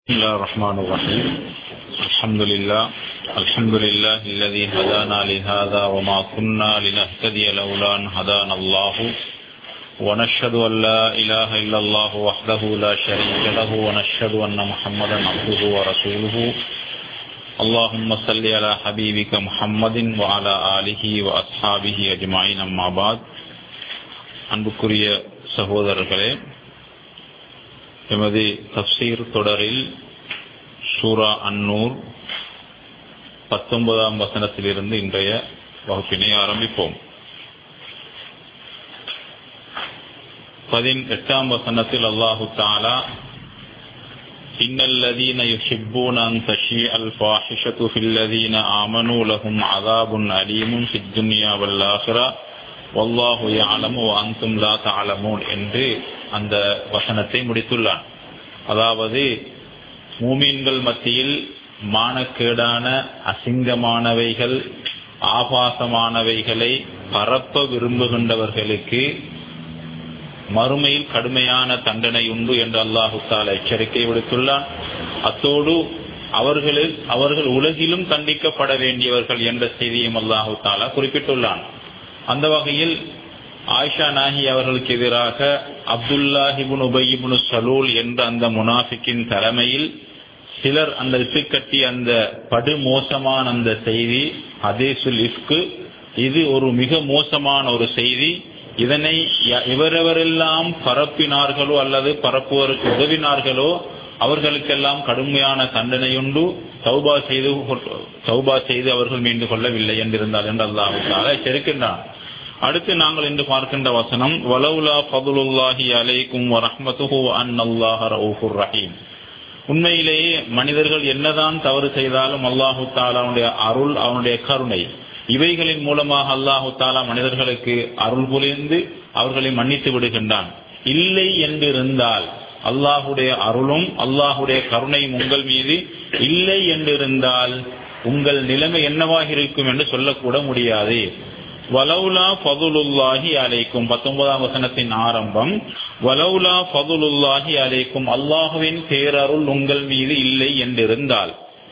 بسم الله الرحمن الرحيم الحمد لله الحمد لله الذي هدانا لهذا وما كنا لنهتدي لولا أن هدانا الله ونشهد أن لا إله إلا الله وحده لا شريك له ونشهد أن محمدا عبده ورسوله اللهم صل على حبيبك محمد وعلى آله وأصحابه أجمعين أما بعد அன்புக்குரிய சகோதரர்களே எமது தப்சீர் தொடரில் சூரா அன்னூர் பத்தொன்பதாம் வசனத்திலிருந்து இன்றைய வகுப்பினை ஆரம்பிப்போம் பதினெட்டாம் வசனத்தில் அல்லாஹு தாலா إن الذين يحبون أن تشيع الفاحشة في الذين آمنوا لهم عذاب أليم في الدنيا والآخرة والله يعلم وأنتم لا تعلمون என்று அந்த வசனத்தை முடித்துள்ளான் அதாவது மூமீன்கள் மத்தியில் மானக்கேடான அசிங்கமானவைகள் ஆபாசமானவைகளை பரப்ப விரும்புகின்றவர்களுக்கு மறுமையில் கடுமையான தண்டனை உண்டு என்று அல்லாஹு தாலா எச்சரிக்கை விடுத்துள்ளான் அத்தோடு அவர்களில் அவர்கள் உலகிலும் தண்டிக்கப்பட வேண்டியவர்கள் என்ற செய்தியும் அல்லாஹு தாலா குறிப்பிட்டுள்ளான் அந்த வகையில் ஆயிஷா நாஹி அவர்களுக்கு எதிராக அப்துல்லாஹிபுன் உபயிபுன் சலூல் என்ற அந்த முனாஃபிக்கின் தலைமையில் சிலர் அந்த இட்டுக்கட்டி அந்த படுமோசமான அந்த செய்தி ஹதீசுல் இஃப்கு இது ஒரு மிக மோசமான ஒரு செய்தி இதனை இவரெவரெல்லாம் பரப்பினார்களோ அல்லது பரப்புவதற்கு உதவினார்களோ அவர்களுக்கெல்லாம் கடுமையான தண்டனையுண்டு சௌபா செய்து சௌபா செய்து அவர்கள் மீண்டு கொள்ளவில்லை என்றிருந்தால் என்று அல்லாஹால எச்சரிக்கின்றான் அடுத்து நாங்கள் இன்று பார்க்கின்ற வசனம் வலவுலா பதுலுல்லாஹி அலைக்கும் வரஹ்மத்துஹு அன்னல்லாஹ ரவுஃபுர் ரஹீம் உண்மையிலேயே மனிதர்கள் என்னதான் தவறு செய்தாலும் அல்லாஹு தாலாவுடைய அருள் அவனுடைய கருணை இவைகளின் மூலமாக அல்லாஹு தாலா மனிதர்களுக்கு அருள் புரிந்து அவர்களை மன்னித்து விடுகின்றான் இல்லை என்றிருந்தால் அல்லாஹுடைய அருளும் அல்லாஹுடைய கருணையும் உங்கள் மீது இல்லை என்றிருந்தால் உங்கள் நிலைமை என்னவாக இருக்கும் என்று சொல்லக்கூட முடியாது வலவுலா ஃபதுலுல்லாஹி அலைக்கும் பத்தொன்பதாம் வசனத்தின் ஆரம்பம் வலவுலா ஃபதுலுல்லாஹி அலைக்கும் அல்லாஹுவின் பேரருள் உங்கள் மீது இல்லை என்றிருந்தால்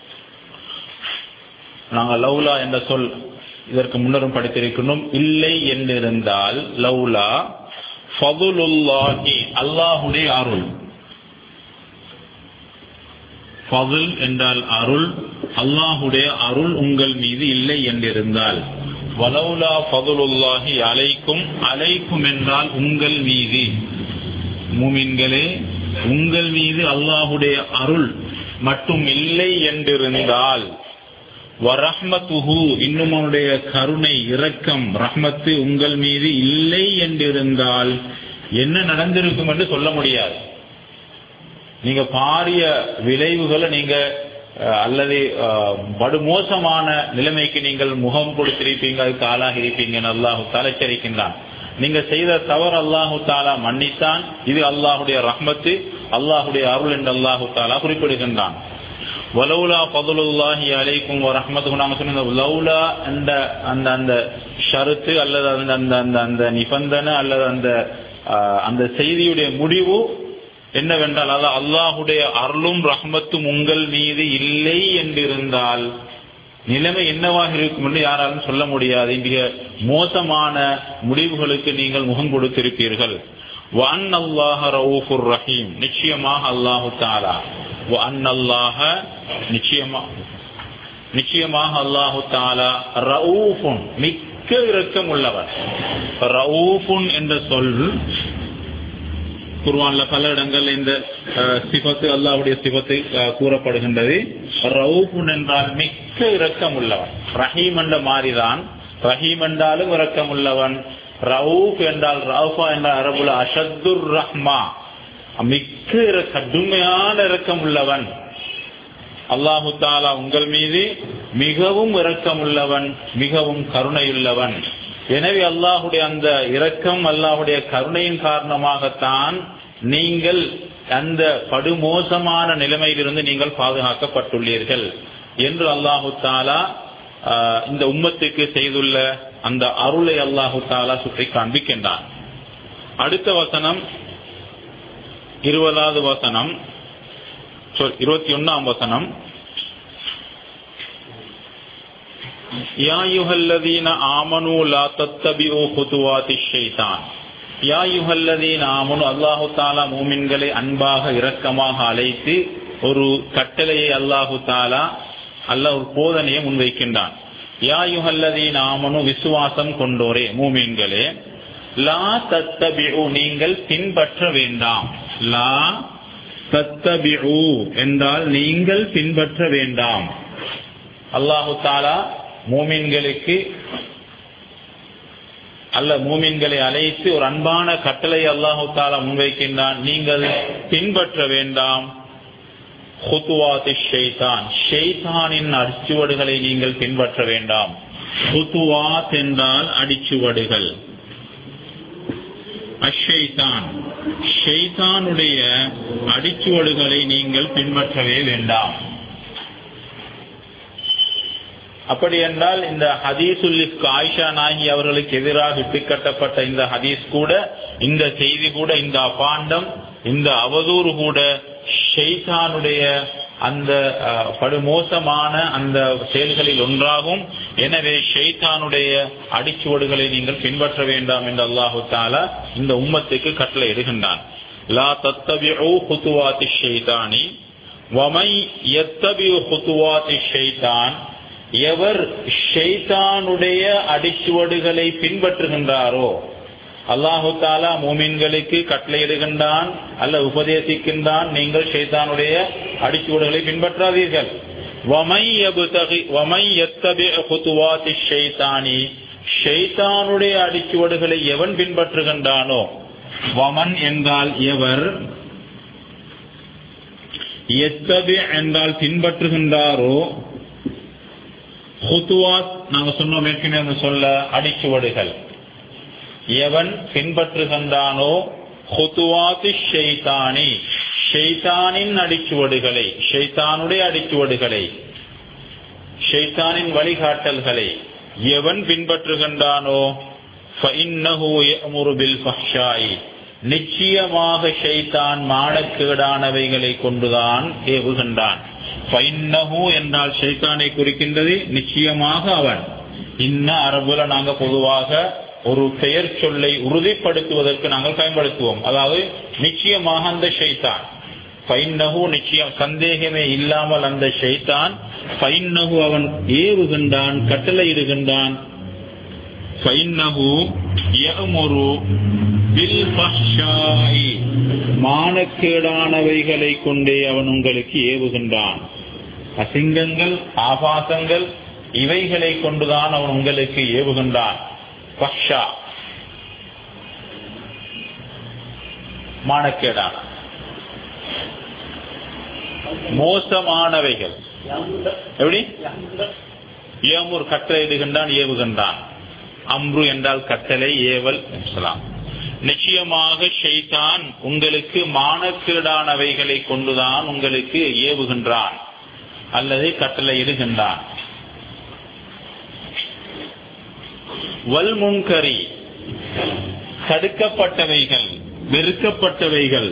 நாங்கள் லவுலா என்ற சொல் இதற்கு முன்னரும் படித்திருக்கணும் இல்லை என்றிருந்தால் லவுலா ஃபதுலுல்லாஹி அல்லாஹுடைய அருள் ஃபதுல் என்றால் அருள் அல்லாஹுடைய அருள் உங்கள் மீது இல்லை என்றிருந்தால் வலவுலா ஃபதுலுல்லாஹி அலைக்கும் அலைக்கும் என்றால் உங்கள் மீது மூமின்களே உங்கள் மீது அல்லாஹுடைய அருள் மட்டும் இல்லை என்றிருந்தால் வரஹ்மத்துஹு இன்னும் அவனுடைய கருணை இரக்கம் ரஹ்மத்து உங்கள் மீது இல்லை என்றிருந்தால் என்ன நடந்திருக்கும் என்று சொல்ல முடியாது நீங்க பாரிய விளைவுகளை நீங்க அல்லது படுமோசமான நிலைமைக்கு நீங்கள் முகம் கொடுத்திருப்பீங்க அதுக்கு ஆளாகி இருப்பீங்கன்னு அல்லாஹு தலைச்சரிக்கின்றான் நீங்க செய்த தவறு அல்லாஹு தாலா மன்னித்தான் இது அல்லாஹுடைய ரஹ்மத்து அல்லாஹுடைய அருள் என்று அல்லாஹு தாலா குறிப்பிடுகின்றான் வலவுலா பதுலுல்லாஹி அலைக்கும் ரஹ்மத்து நாங்க சொன்ன லவுலா என்ற அந்த அந்த ஷருத்து அல்லது அந்த அந்த அந்த அந்த நிபந்தனை அல்லது அந்த அந்த செய்தியுடைய முடிவு என்னவென்றால் அதாவது அல்லாஹுடைய அருளும் ரஹ்மத்தும் உங்கள் மீது இல்லை என்றிருந்தால் நிலைமை என்னவாக இருக்கும் என்று யாராலும் சொல்ல முடியாது மிக மோசமான முடிவுகளுக்கு நீங்கள் முகம் கொடுத்திருப்பீர்கள் வன் அல்லாஹ ரவுஃபுர் ரஹீம் நிச்சயமாக அல்லாஹு தாலா வன் அல்லாஹ நிச்சயமா நிச்சயமாக அல்லாஹு தாலா ரவுஃபுன் மிக்க இரக்கம் உள்ளவர் ரவுஃபுன் என்ற சொல் குர்வான்ல பல இடங்கள் இந்த சிபத்து அல்லாவுடைய சிபத்து கூறப்படுகின்றது ரவுஃபுன் என்றால் மிக்க இரக்கம் உள்ளவன் ரஹீம் என்ற மாதிரிதான் ரஹீம் என்றாலும் இரக்கம் உள்ளவன் ரவுஃப் என்றால் ரவுஃபா என்ற அரபுல அஷத்துர் ரஹ்மா மிக்க கடுமையான இரக்கம் உள்ளவன் அல்லாஹு தாலா உங்கள் மீது மிகவும் இரக்கம் உள்ளவன் மிகவும் கருணையுள்ளவன் எனவே அல்லாஹுடைய அந்த இரக்கம் அல்லாஹுடைய கருணையின் காரணமாகத்தான் நீங்கள் அந்த படுமோசமான நிலைமையிலிருந்து நீங்கள் பாதுகாக்கப்பட்டுள்ளீர்கள் என்று அல்லாஹு தாலா இந்த உம்மத்துக்கு செய்துள்ள அந்த அருளை அல்லாஹு தாலா சுற்றி காண்பிக்கின்றான் அடுத்த வசனம் இருபதாவது வசனம் இருபத்தி ஒன்னாம் வசனம் யா யுஹல்லதீன ஆமனு லா தத்தபிஉ குதுவாத்தி ஷைத்தான் யா யுஹல்லதீன ஆமனு அல்லாஹு தாலா மூமின்களை அன்பாக இரக்கமாக அழைத்து ஒரு கட்டளையை அல்லாஹு தாலா அல்லாஹ் ஒரு போதனையை முன்வைக்கின்றான் யா யுஹல்லதீன ஆமனு விசுவாசம் கொண்டோரே மூமின்களே லா தத்தபிஉ நீங்கள் பின்பற்ற வேண்டாம் லா தத்தபிஉ என்றால் நீங்கள் பின்பற்ற வேண்டாம் அல்லாஹு தாலா மூமின்களுக்கு அல்ல மூமின்களை அழைத்து ஒரு அன்பான கட்டளை அல்லாஹு தாலா முன்வைக்கின்றான் நீங்கள் பின்பற்ற வேண்டாம் ஹுத்துவாத்தி ஷெய்தான் ஷெய்தானின் அடிச்சுவடுகளை நீங்கள் பின்பற்ற வேண்டாம் ஹுத்துவாத் என்றால் அடிச்சுவடுகள் அஷைதான் ஷெய்தானுடைய அடிச்சுவடுகளை நீங்கள் பின்பற்றவே வேண்டாம் அப்படி என்றால் இந்த ஹதீசுல் ஆயிஷா நாகி அவர்களுக்கு எதிராக இட்டுக்கட்டப்பட்ட இந்த ஹதீஸ் கூட இந்த செய்தி கூட இந்த அபாண்டம் இந்த அவதூறு கூட ஷெய்தானுடைய அந்த படுமோசமான அந்த செயல்களில் ஒன்றாகும் எனவே ஷெய்தானுடைய அடிச்சுவடுகளை நீங்கள் பின்பற்ற வேண்டாம் என்று அல்லாஹு தாலா இந்த உம்மத்துக்கு கட்டளை இடுகின்றான் லா தத்தபிஉ குத்துவாத்தி ஷெய்தானி வமை எத்தபிஉ குத்துவாத்தி ஷெய்தான் எவர் ஷெய்தானுடைய அடிச்சுவடுகளை பின்பற்றுகின்றாரோ அல்லாஹு தாலா மூமின்களுக்கு கட்டளையிடுகின்றான் அல்ல உபதேசிக்கின்றான் நீங்கள் ஷெய்தானுடைய அடிச்சுவடுகளை பின்பற்றாதீர்கள் ஷெய்தானுடைய அடிச்சுவடுகளை எவன் பின்பற்றுகின்றானோ வமன் என்றால் எவர் எத்தபி என்றால் பின்பற்றுகின்றாரோ ஹுத்துவாத் நாங்க சொன்னோம் ஏற்கனவே சொல்ல அடிச்சுவடுகள் எவன் பின்பற்றுகின்றானோ ஹுத்துவாத்து ஷெய்தானி ஷெய்தானின் அடிச்சுவடுகளை ஷெய்தானுடைய அடிச்சுவடுகளை ஷெய்தானின் வழிகாட்டல்களை எவன் பின்பற்றுகின்றானோ நிச்சயமாக ஷைத்தான் மானக்கேடானவைகளை கொண்டுதான் ஏவுகின்றான் என்றால் ஷைத்தானை குறிக்கின்றது நிச்சயமாக அவன் இன்ன அரபுல நாங்க பொதுவாக ஒரு பெயர் சொல்லை உறுதிப்படுத்துவதற்கு நாங்கள் பயன்படுத்துவோம் அதாவது நிச்சயமாக அந்த ஷைத்தான் பைன்னகு நிச்சயம் சந்தேகமே இல்லாமல் அந்த ஷைத்தான் பைன்னகு அவன் ஏவுகின்றான் கட்டளையிடுகின்றான் பைன்னகு யமுரு மானக்கேடானவைகளை கொண்டே அவன் உங்களுக்கு ஏவுகின்றான் அசிங்கங்கள் ஆபாசங்கள் இவைகளை கொண்டுதான் அவன் உங்களுக்கு ஏவுகின்றான் பக்ஷா மானக்கேடான மோசமானவைகள் எப்படி ஏமூர் கட்டளையிடுகின்றான் ஏவுகின்றான் அம்ரு என்றால் கட்டளை ஏவல் சொல்லலாம் நிச்சயமாக ஷெய்தான் உங்களுக்கு மானக்கேடானவைகளை கொண்டுதான் உங்களுக்கு ஏவுகின்றான் அல்லது கட்டளை இடுகின்றான் வல் முன்கரி தடுக்கப்பட்டவைகள் வெறுக்கப்பட்டவைகள்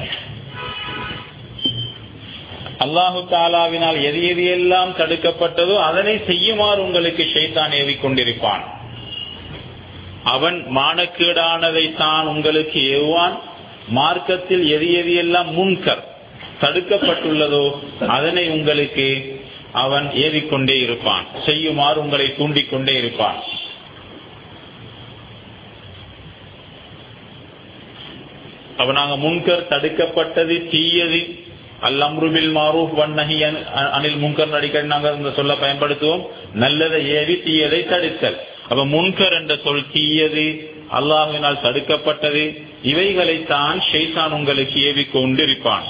அல்லாஹு தாலாவினால் எது எது எல்லாம் தடுக்கப்பட்டதோ அதனை செய்யுமாறு உங்களுக்கு ஷைத்தான் ஏவிக்கொண்டிருப்பான் அவன் மானக்கேடானதை தான் உங்களுக்கு ஏவுவான் மார்க்கத்தில் எது எது எல்லாம் முன்கர் தடுக்கப்பட்டுள்ளதோ அதனை உங்களுக்கு அவன் ஏவிக்கொண்டே இருப்பான் செய்யுமாறு உங்களை தூண்டிக் கொண்டே இருப்பான் அப்ப நாங்க முன்கர் தடுக்கப்பட்டது தீயது அல்லம்ருபில் மாரூப் வண்ணகி அனில் முன்கர் அடிக்கடி நாங்க இந்த சொல்ல பயன்படுத்துவோம் நல்லதை ஏவி தீயதை தடுத்தல் அப்ப முன்கர் என்ற சொல் தீயது அல்லாஹுவினால் தடுக்கப்பட்டது இவைகளைத்தான் ஷெய்தான் உங்களுக்கு ஏவிக் கொண்டிருப்பான்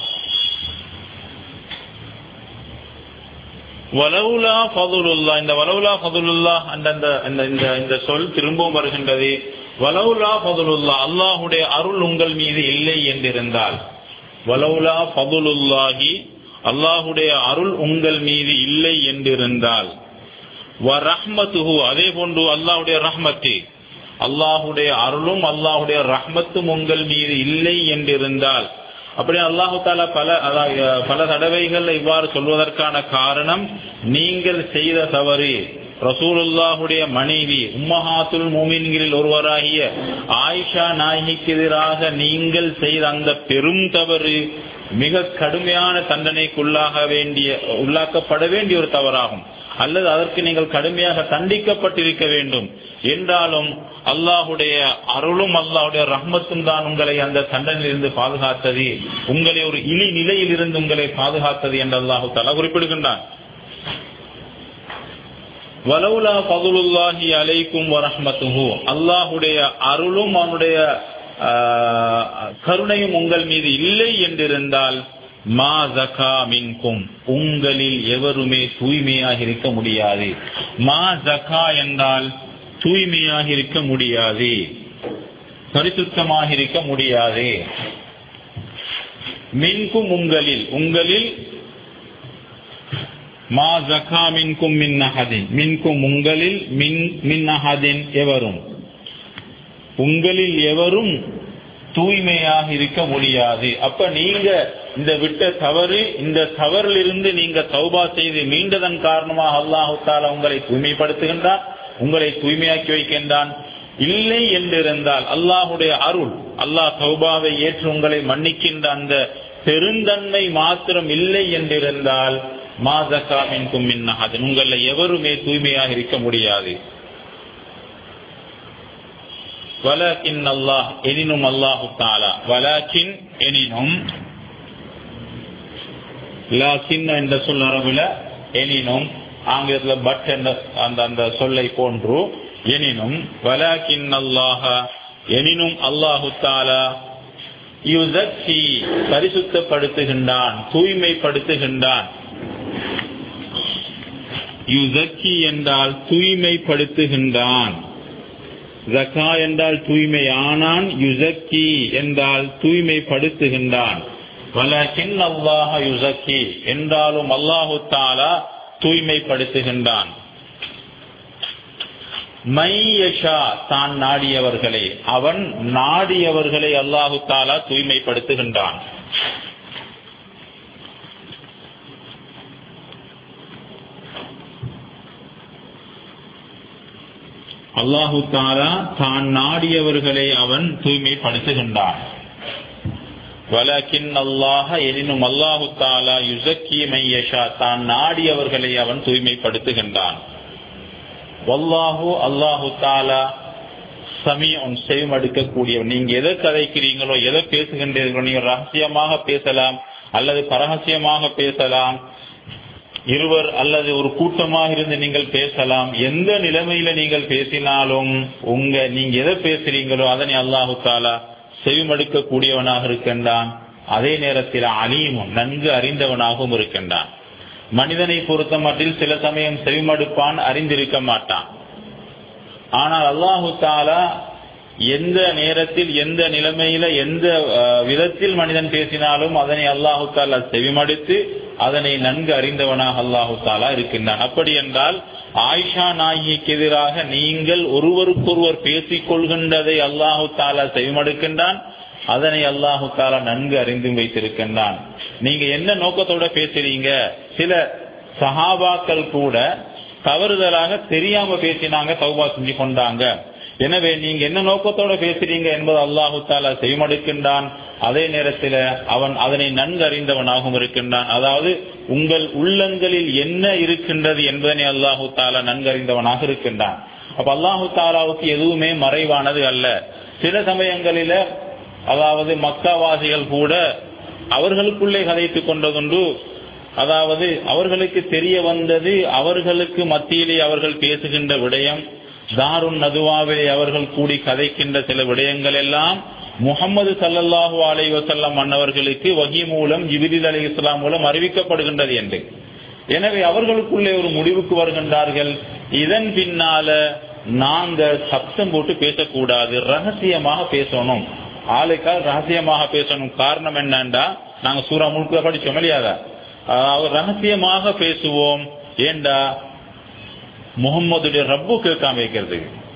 வலவுலா ஃபதுலுல்லா இந்த வலவுலா ஃபதுலுல்லா அந்த இந்த இந்த சொல் திரும்பவும் வருகின்றது வலவுலா ஃபதுலுல்லா அல்லாஹுடைய அருள் உங்கள் மீது இல்லை என்றிருந்தால் வலவுலா ஃபதுலுல்லாஹி அல்லாஹுடைய அருள் உங்கள் மீது இல்லை என்றிருந்தால் வ ரஹ்மத்துஹு அதே போன்று அல்லாஹுடைய ரஹ்மத்து அல்லாஹுடைய அருளும் அல்லாஹுடைய ரஹ்மத்தும் உங்கள் மீது இல்லை என்றிருந்தால் அப்படி அல்லாஹு தாலா பல அதாவது, பல தடவைகள் இவ்வாறு சொல்வதற்கான காரணம் நீங்கள் செய்த தவறு ரசூலுல்லாஹுடைய மனைவி உம்மஹாத்துல் மூமின்களில் ஒருவராகிய ஆயிஷா நாயகிக்கு எதிராக நீங்கள் செய்த அந்த பெரும் தவறு மிக கடுமையான தண்டனைக்குள்ளாக வேண்டிய உள்ளாக்கப்பட வேண்டிய ஒரு தவறாகும் அல்லது அதற்கு நீங்கள் கடுமையாக தண்டிக்கப்பட்டிருக்க வேண்டும் என்றாலும் அல்லாஹுடைய அருளும் அல்லாஹுடைய ரஹ்மத்தும் தான் உங்களை அந்த தண்டனையிலிருந்து பாதுகாத்தது உங்களை ஒரு இழி நிலையில் இருந்து உங்களை பாதுகாத்தது என்று அல்லாஹு தலா குறிப்பிடுகின்றான் வலவுலா பதுலுல்லாஹி அலைக்கும் வரஹ்மத்துஹு அல்லாஹுடைய அருளும் அவனுடைய ஆஹ், கருணையும் உங்கள் மீது இல்லை என்றிருந்தால் மா ஜகா மின்கும் உங்களில் எவருமே தூய்மையாக இருக்க முடியாது மா ஜகா என்றால் தூய்மையாக இருக்க முடியாது பரிசுத்தமாக இருக்க முடியாது மின்கும் உங்களில் உங்களில் மா ஜகா மின்கும் மின் அஹதின் மின்கும் உங்களில் மின் மின் அஹதின் எவரும் உங்களில் எவரும் தூய்மையாக இருக்க முடியாது அப்ப நீங்க இந்த விட்ட தவறு இந்த தவறிலிருந்து நீங்க தௌபா செய்து மீண்டதன் காரணமாக அல்லாஹு தாலா உங்களை தூய்மைப்படுத்துகின்றான் உங்களை தூய்மையாக்கி வைக்கின்றான் இல்லை என்றிருந்தால் அல்லாஹுடைய அருள் அல்லாஹ் தௌபாவை ஏற்று உங்களை மன்னிக்கின்ற அந்த பெருந்தன்மை மாத்திரம் இல்லை என்றிருந்தால் மாதகா மின்கும் மின்னஹதன் உங்கள எவருமே தூய்மையாக இருக்க முடியாது வலாக்கின் அல்லாஹ் எனினும் அல்லாஹு தாலா வலாக்கின் எனினும் லாக்கின் என்ற சொல் அரபுல எனினும் ஆங்கிலத்துல பட் என்ற அந்த அந்த சொல்லை போன்று எனினும் வலாக்கின் அல்லாஹ எனினும் அல்லாஹு தாலா யுசக்கி பரிசுத்தப்படுத்துகின்றான் தூய்மைப்படுத்துகின்றான் யுசக்கி என்றால் தூய்மைப்படுத்துகின்றான் ஜக்கா என்றால் தூய்மையானான் யுசக்கி என்றால் தூய்மைப்படுத்துகின்றான் வலக்கின் அல்லாஹ யுசக்கி என்றாலும் அல்லாஹு தாலா தூய்மைப்படுத்துகின்றான் மையஷா தான் நாடியவர்களை அவன் நாடியவர்களை அல்லாஹு தாலா தூய்மைப்படுத்துகின்றான் அல்லாஹு தாலா தான் நாடியவர்களை அவன் தூய்மைப்படுத்துகின்றான் வலக்கின் அல்லாஹ எனினும் அல்லாஹு தாலா யுசக்கி மையஷா தான் நாடியவர்களை அவன் தூய்மைப்படுத்துகின்றான் வல்லாஹு அல்லாஹு தாலா சமீன் செவிமடுக்கக்கூடியவன் நீங்க எதை கதைக்கிறீங்களோ எதை பேசுகின்றீர்களோ நீங்க ரகசியமாக பேசலாம் அல்லது பரகசியமாக பேசலாம் இருவர் அல்லது ஒரு கூட்டமாக இருந்து நீங்கள் பேசலாம் எந்த நிலைமையில நீங்கள் பேசினாலும் உங்க நீங்க எதை பேசுறீங்களோ அதனை அல்லாஹு தாலா செவிமடுக்க கூடியவனாக இருக்கின்றான் அதே நேரத்தில் அலீமும் நன்கு அறிந்தவனாகவும் இருக்கின்றான் மனிதனை பொறுத்த மட்டில் சில சமயம் செவிமடுப்பான் அறிந்திருக்க மாட்டான் ஆனால் அல்லாஹு தாலா எந்த நேரத்தில் எந்த நிலைமையில எந்த அஹ், விதத்தில் மனிதன் பேசினாலும் அதனை அல்லாஹு தாலா செவிமடுத்து அதனை நன்கு அறிந்தவனாக அல்லாஹு தாலா இருக்கின்றான் அப்படி என்றால் ஆயிஷா நாயிக்கு எதிராக நீங்கள் ஒருவருக்கொருவர் பேசிக் கொள்கின்றதை அல்லாஹு தாலா செவிமடுக்கின்றான் அதனை அல்லாஹு தாலா நன்கு அறிந்து வைத்திருக்கின்றான் நீங்க என்ன நோக்கத்தோட பேசுறீங்க சில சஹாபாக்கள் கூட தவறுதலாக தெரியாம பேசினாங்க தௌபா செஞ்சு கொண்டாங்க எனவே நீங்க என்ன நோக்கத்தோட பேசுறீங்க என்பது அல்லாஹு தாலா செய்மடுக்கின்றான் அதே நேரத்தில் அவன் அதனை நன்கு அறிந்தவனாகவும் இருக்கின்றான் அதாவது உங்கள் உள்ளங்களில் என்ன இருக்கின்றது என்பதனை அல்லாஹு தாலா நன்கு அறிந்தவனாக இருக்கின்றான் அப்ப அல்லாஹு தாலாவுக்கு எதுவுமே மறைவானது அல்ல சில சமயங்களில அதாவது மக்காவாசிகள் கூட அவர்களுக்குள்ளே கதைத்துக் கொண்டதுண்டு அதாவது அவர்களுக்கு தெரிய வந்தது அவர்களுக்கு மத்தியிலே அவர்கள் பேசுகின்ற விடயம் தாருன் நதுவாவிலே அவர்கள் கூடி கதைக்கின்ற சில விடயங்கள் எல்லாம் முகமது சல்லல்லாஹு அலை வசல்லம் மன்னவர்களுக்கு வகி மூலம் ஜிபிரில் அலி இஸ்லாம் மூலம் அறிவிக்கப்படுகின்றது என்று எனவே அவர்களுக்குள்ளே ஒரு முடிவுக்கு வருகின்றார்கள் இதன் பின்னால நாங்க சப்தம் போட்டு பேசக்கூடாது ரகசியமாக பேசணும் ஆளுக்கால் ரகசியமாக பேசணும் காரணம் என்னண்டா நாங்க சூறா முழுக்க படிச்சோம் இல்லையாதா அதாவது ரகசியமாக பேசுவோம் ஏண்டா முகம்மதுடைய ரப்பு கேட்காம வைக்கிறதுக்கு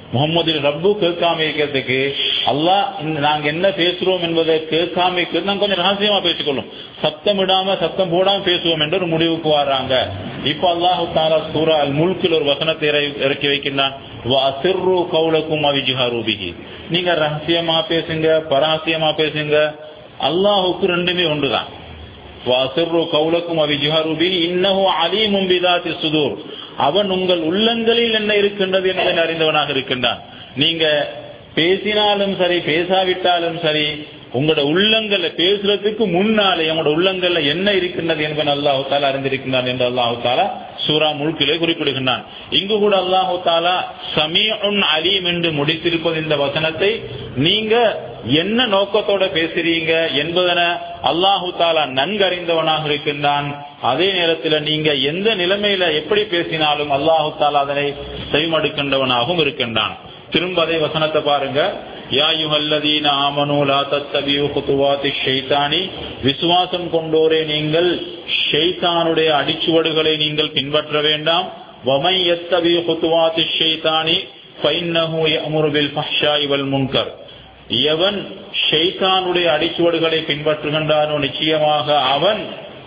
முகமது ரப்பு கேட்காம இருக்கிறதுக்கு அல்லாஹ் இந்த- நாங்க என்ன பேசுறோம் என்பதை கேட்காம இருக்கிறது நாங்க கொஞ்சம் ரகசியமா பேசிக்கொள்ளும் சத்தம் விடாம சத்தம் போடாம பேசுவோம் என்று ஒரு முடிவுக்கு வர்றாங்க இப்ப அல்லாஹு தாலா சூரா அல் முல்கில் ஒரு வசனத்தை இறை- இறக்கி வைக்கின்றான் வஅசிர்ரு கௌலக்கும் அவிஜ்ஹாரு பிஹி. நீங்க ரகசியமா பேசுங்க பரஹசியமா பேசுங்க அல்லாஹுக்கு ரெண்டுமே ஒன்றுதான் வாசிர்ரு கௌலக்கும் அவிஜுஹரு பிஹி இன்னஹு அலீமும் பிதாத்தி சுதூர் அவன் உங்கள் உள்ளங்களில் என்ன இருக்கின்றது என்பதை அறிந்தவனாக இருக்கின்றான் நீங்க பேசினாலும் சரி பேசாவிட்டாலும் சரி உங்களோட உள்ளங்கள்ல பேசுறதுக்கு முன்னாலே உங்களோட உள்ளங்கள்ல என்ன இருக்கின்றது என்பதை அல்லாஹு தாலா அறிந்திருக்கின்றான் என்று அல்லாஹு தாலா சூரா முழுக்கிலே குறிப்பிடுகின்றான் இங்கு கூட அல்லாஹு தாலா சமீஉன் அலீம் என்று முடித்திருப்பது இந்த வசனத்தை நீங்க என்ன நோக்கத்தோட பேசுறீங்க என்பதன அல்லாஹு தாலா நன்கறிந்தவனாக இருக்கின்றான் அதே நேரத்தில் நீங்க எந்த நிலைமையில எப்படி பேசினாலும் அல்லாஹு தாலா அதனை செவிமடுக்கின்றவனாகவும் இருக்கின்றான் திரும்ப அதே வசனத்தை பாருங்க யா யுஹல்லதீன ஆமனு லா தத்தபியு குதுவாத்தி ஷைத்தானி விசுவாசம் கொண்டோரே நீங்கள் ஷைத்தானுடைய அடிச்சுவடுகளை நீங்கள் பின்பற்ற வேண்டாம் வமை எத்தபியு குதுவாத்தி ஷைத்தானி ஃபைன்னஹு யஅமுரு பில் ஃபஹ்ஷாஇ வல் முன்கர் எவன் ஷைத்தானுடைய அடிச்சுவடுகளை பின்பற்றுகின்றானோ நிச்சயமாக அவன்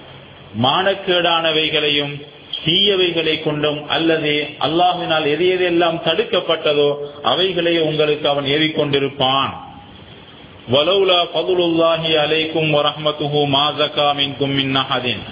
மானக்கேடானவைகளையும் தீயவைகளை கொண்டும் அல்லது அல்லாஹினால் எது எதெல்லாம் தடுக்கப்பட்டதோ அவைகளை உங்களுக்கு அவன் ஏவிக்கொண்டிருப்பான் வலவுலா ஃபதுலுல்லாஹி அலைக்கும் வரஹ்மத்துஹு மா ஜகா மின்கும் மின் அஹதின்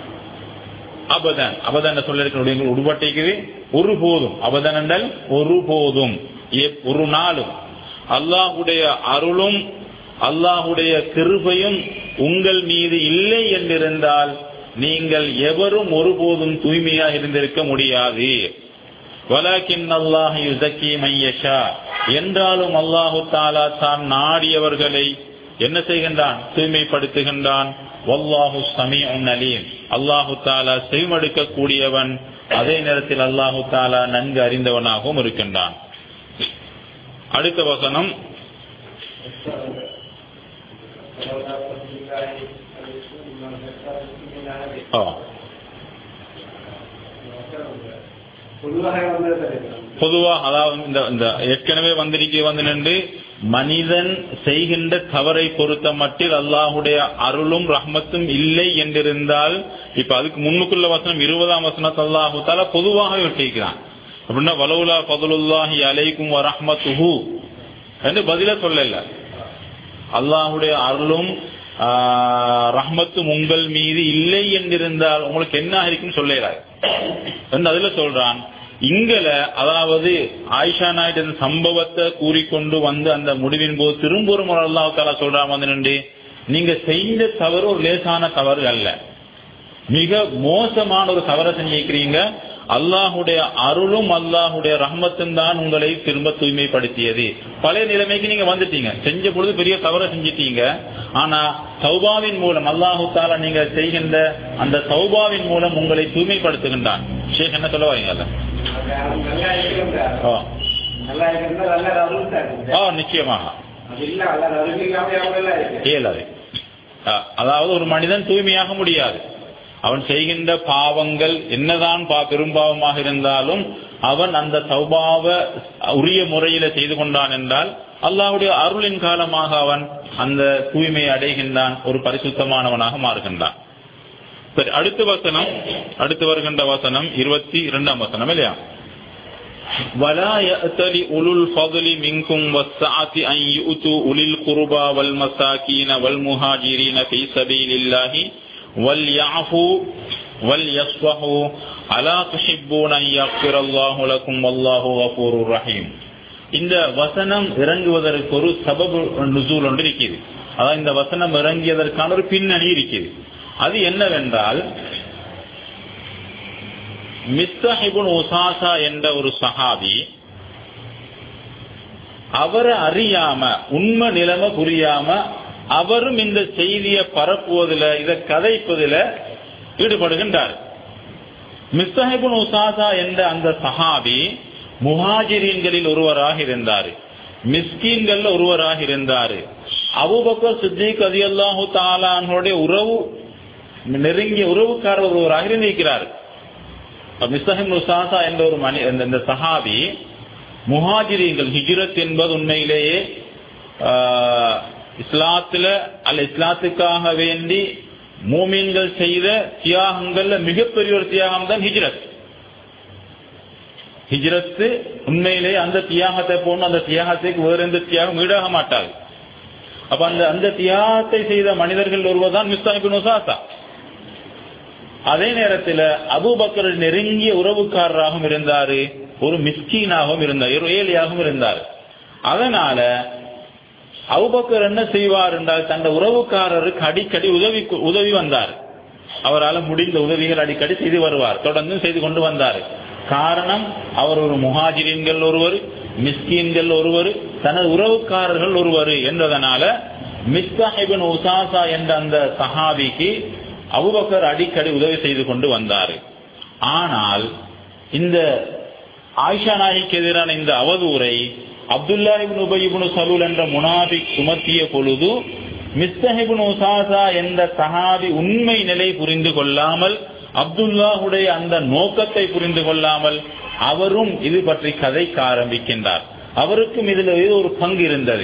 அபதன் அபதன் சொல்லிருக்க உருவட்டைக்குது ஒரு போதும் அபதன் என்றால் ஒரு போதும் எப்- ஒரு நாளும் அல்லாஹுடைய அருளும் அல்லாஹுடைய கிருபையும் உங்கள் மீது இல்லை என்றிருந்தால் நீங்கள் எவரும் ஒருபோதும் தூய்மையாக இருந்திருக்க முடியாது வலாக்கின் அல்லாஹ் யுசக்கி மையஷா என்றாலும் அல்லாஹு தாலா தான் நாடியவர்களை என்ன செய்கின்றான் தூய்மைப்படுத்துகின்றான் வல்லாஹு சமீஉன் அலீம் அல்லாஹு தாலா செவிமடுக்க கூடியவன் அதே நேரத்தில் அல்லாஹு தாலா நன்கு அறிந்தவனாகவும் இருக்கின்றான் அடுத்த வசனம் ஆ. பொதுவாக வந்தது பொதுவா அதாவது இந்த இந்த ஏற்கனவே வந்திருக்க வந்து நின்று மனிதன் செய்கின்ற தவறை பொறுத்த மட்டில் அல்லாஹுடைய அருளும் ரஹ்மத்தும் இல்லை என்றிருந்தால் இப்ப அதுக்கு முன்னுக்குள்ள வசனம் இருபதாம் வசனத்தை அல்லாஹு தாலா பொதுவாக வெட்டிக்கிறான் அப்படின்னா வலவுலா பதுலுல்லாஹி அலைக்கும் வரஹ்மத்துஹு என்று பதில சொல்லல அல்லாஹுடைய அருளும் ஆஹ், ரஹ்மத்தும் உங்கள் மீது இல்லை என்றிருந்தால் உங்களுக்கு என்ன இருக்குன்னு சொல்லலாரு என்று அதுல சொல்றான் இங்கல அதாவது ஆயிஷா நாயுடு சம்பவத்தை கூறிக்கொண்டு வந்து அந்த முடிவின் போது திரும்ப ஒரு முறை அல்லாஹ் தாலா சொல்றான் வந்து நின்று நீங்க செய்த தவறு ஒரு லேசான தவறு அல்ல மிக மோசமான ஒரு தவறை செஞ்சிருக்கிறீங்க அல்லாஹுடைய அருளும் அல்லாஹுடைய ரஹ்மத்தும் தான் உங்களை திரும்ப தூய்மைப்படுத்தியது பழைய நிலைமைக்கு நீங்க வந்துட்டீங்க செஞ்ச பொழுது பெரிய தவறை செஞ்சிட்டீங்க ஆனா சௌபாவின் மூலம் அல்லாஹு தாலா நீங்க செய்கின்ற அந்த சௌபாவின் மூலம் உங்களை தூய்மைப்படுத்துகின்றான் ஷேக் என்ன சொல்ல வரீங்கல்ல நல்லா இருக்கிறார் ஆ. நல்லா இருக்கிறதா நல்ல அருள் தான் ஆ நிச்சயமாக அது இல்ல அல்ல அருளிக்காம அவங்கள இருக்கு இயலாது அஹ், அதாவது ஒரு மனிதன் தூய்மையாக முடியாது அவன் செய்கின்ற பாவங்கள் என்னதான் பா பெரும்பாவமாக இருந்தாலும் அவன் அந்த சௌபாவ உரிய முறையில செய்து கொண்டான் என்றால் அல்லாஹ்வுடைய அருளின் காலமாக அவன் அந்த தூய்மையை அடைகின்றான் ஒரு பரிசுத்தமானவனாக மாறுகின்றான் சரி அடுத்த வசனம் அடுத்து வருகின்ற வசனம் இருபத்தி இரண்டாம் வசனம் இல்லையா ولا يأتل أولو الفضل منكم والسعة أن يؤتوا أولي القربى والمساكين والمهاجرين في سبيل الله وليعفوا وليصفحوا ألا تحبون أن يغفر الله لكم والله غفور رحيم இந்த வசனம் இறங்குவதற்கு ஒரு சபபு நுசூல் ஒன்று இருக்கிறது அதாவது இந்த வசனம் இறங்கியதற்கான ஒரு பின்னணி இருக்கிறது அது என்னவென்றால் மிஸ்தஹிபுன் உசாசா என்ற ஒரு சஹாபி அவரை அறியாம உண்மை நிலைமை புரியாம அவரும் இந்த செய்தியை பரப்புவதில் இதை கதைப்பதில் ஈடுபடுகின்றார் மிஸ்தஹிபுன் உசாசா என்ற அந்த சஹாபி முஹாஜிரீன்களில் ஒருவராக இருந்தார் மிஸ்கீன்கள் ஒருவராக இருந்தார் அபூபக்கர் சித்திக் ரலியல்லாஹு தாலானுடைய உறவு நெருங்கிய உறவுக்காரர் ஒருவராக இருந்திருக்கிறார் மிஸ்தஹிம் உசாசா என்ற ஒரு மணி இந்த- இந்த சஹாபி முஹாஜிரீன்கள் ஹிஜ்ரத் என்பது உண்மையிலேயே ஆஹ், இஸ்லாத்துல அல்ல இஸ்லாத்துக்காக வேண்டி மூமின்கள் செய்த தியாகங்கள்ல மிகப்பெரிய ஒரு தியாகம் தான் ஹிஜ்ரத் ஹிஜ்ரத்து உண்மையிலே அந்த தியாகத்தை போன அந்த தியாகத்துக்கு வேற எந்த தியாகம் ஈடாக மாட்டாது அப்ப அந்த அந்த தியாகத்தை செய்த மனிதர்கள் ஒருவர் தான் மிஸ்தாபின் உசாசா அதே நேரத்தில் அபூபக்கர் நெருங்கிய உறவுக்காரராகவும் இருந்தாரு ஒரு மிஸ்கீனாகவும் இருந்தார் ஒரு ஏழையாகவும் இருந்தார் அதனால அபூபக்கர் என்ன செய்வார் என்றால் தந்த உறவுக்காரருக்கு அடிக்கடி உதவி உதவி வந்தார் அவரால் முடிந்த உதவிகள் அடிக்கடி செய்து வருவார் தொடர்ந்து செய்து கொண்டு வந்தார் காரணம் அவர் ஒரு முஹாஜிரின்கள் ஒருவர் மிஸ்கீன்கள் ஒருவர் தனது உறவுக்காரர்கள் ஒருவர் என்றதனால மிஸ்தாஹிபின் உசாசா என்ற அந்த சஹாபிக்கு அபுபக்கர் அடிக்கடி உதவி செய்து கொண்டு வந்தார் ஆனால் இந்த ஆயிஷா நாய்க்கு எதிரான இந்த அவதூரை அப்துல்லா இப்னு உபை இப்னு சலூல் என்ற முனாபிக் சுமத்திய பொழுது மிஸ்தஹிபின் உசாசா என்ற சஹாபி உண்மை நிலை புரிந்து கொள்ளாமல் அப்துல்லாஹுடைய அந்த நோக்கத்தை புரிந்து கொள்ளாமல் அவரும் இது பற்றி கதைக்க ஆரம்பிக்கின்றார் அவருக்கும் இதுல ஏதோ ஒரு பங்கு இருந்தது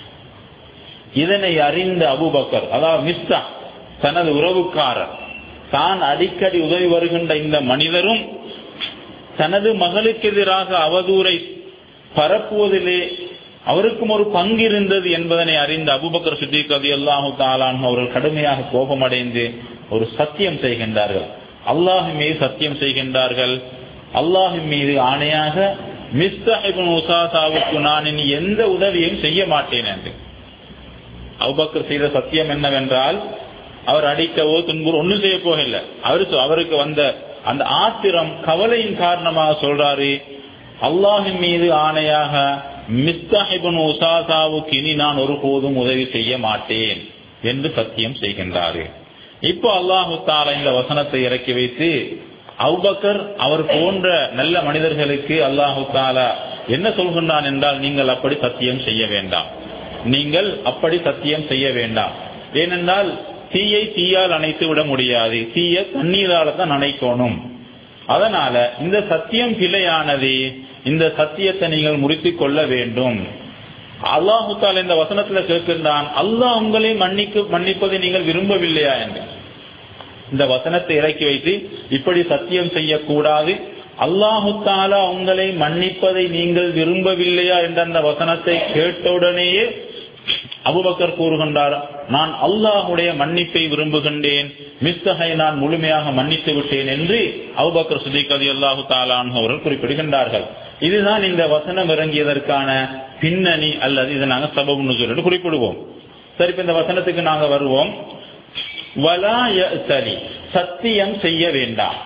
இதனை அறிந்த அபுபக்கர் அதாவது மிஸ்தா தனது உறவுக்காரர் தான் அடிக்கடி உதவி வருகின்ற இந்த மனிதரும் தனது மகளுக்கு எதிராக அவதூரை பரப்புவதிலே அவருக்கும் ஒரு பங்கு இருந்தது என்பதனை அறிந்த அபுபக்கர் சித்திக் அதி அல்லாஹு தாலான் அவர்கள் கடுமையாக கோபமடைந்து ஒரு சத்தியம் செய்கின்றார்கள் அல்லாஹின் மீது சத்தியம் செய்கின்றார்கள் அல்லாஹின் மீது ஆணையாக மிஸ்தாஹிபின் உசாசாவுக்கு நான் இனி எந்த உதவியும் செய்ய மாட்டேன் என்று அபுபக்கர் செய்த சத்தியம் என்னவென்றால் அவர் அடிக்கவோ துன்புற ஒன்றும் செய்ய போகல அவருக்கு அவருக்கு வந்த அந்த ஆத்திரம் கவலையின் காரணமாக சொல்றாரு அல்லாஹின் மீது ஆணையாக மிஸ்தாஹிபன் உசாசாவுக்கு இனி நான் ஒருபோதும் உதவி செய்ய மாட்டேன் என்று சத்தியம் செய்கின்றாரு இப்போ அல்லாஹு தாலா இந்த வசனத்தை இறக்கி வைத்து அவுபக்கர் அவர் போன்ற நல்ல மனிதர்களுக்கு அல்லாஹு தாலா என்ன சொல்கின்றான் என்றால் நீங்கள் அப்படி சத்தியம் செய்ய வேண்டாம் நீங்கள் அப்படி சத்தியம் செய்ய வேண்டாம் ஏனென்றால் தீயை தீயால் அணைத்து விட முடியாது தீய தண்ணீரால தான் அணைக்கணும் அதனால இந்த சத்தியம் பிழையானது இந்த சத்தியத்தை நீங்கள் முறித்துக் கொள்ள வேண்டும் அல்லாஹு தாலா இந்த வசனத்துல கேட்கின்றான் அல்லாஹ் உங்களை மன்னிக்கு மன்னிப்பதை நீங்கள் விரும்பவில்லையா என்று இந்த வசனத்தை இறக்கி வைத்து இப்படி சத்தியம் செய்யக்கூடாது அல்லாஹு தாலா உங்களை மன்னிப்பதை நீங்கள் விரும்பவில்லையா என்ற அந்த வசனத்தை கேட்டவுடனேயே அபுபக்கர் கூறுகின்றார் நான் அல்லாஹுடைய மன்னிப்பை விரும்புகின்றேன் மிஸ்தகை நான் முழுமையாக மன்னித்து விட்டேன் என்று அபுபக்கர் சுதீக் அதி அல்லாஹு தாலான் அவர்கள் குறிப்பிடுகின்றார்கள் இதுதான் இந்த வசனம் இறங்கியதற்கான பின்னணி அல்லது இதை நாங்கள் சபபு நுசுர் என்று குறிப்பிடுவோம் சரி இப்ப இந்த வசனத்துக்கு நாங்க வருவோம் வலா சரி சத்தியம் செய்ய வேண்டாம்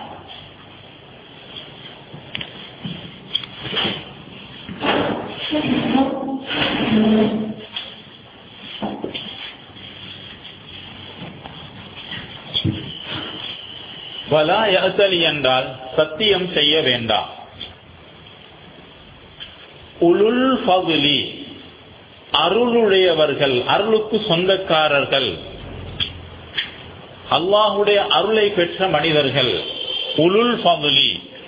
வலா யசலி என்றால் சத்தியம் செய்ய வேண்டாம் உளுல் பகுலி அருளுடையவர்கள் அருளுக்கு சொந்தக்காரர்கள் அல்லாஹுடைய அருளை பெற்ற மனிதர்கள் உளுல் பகுலி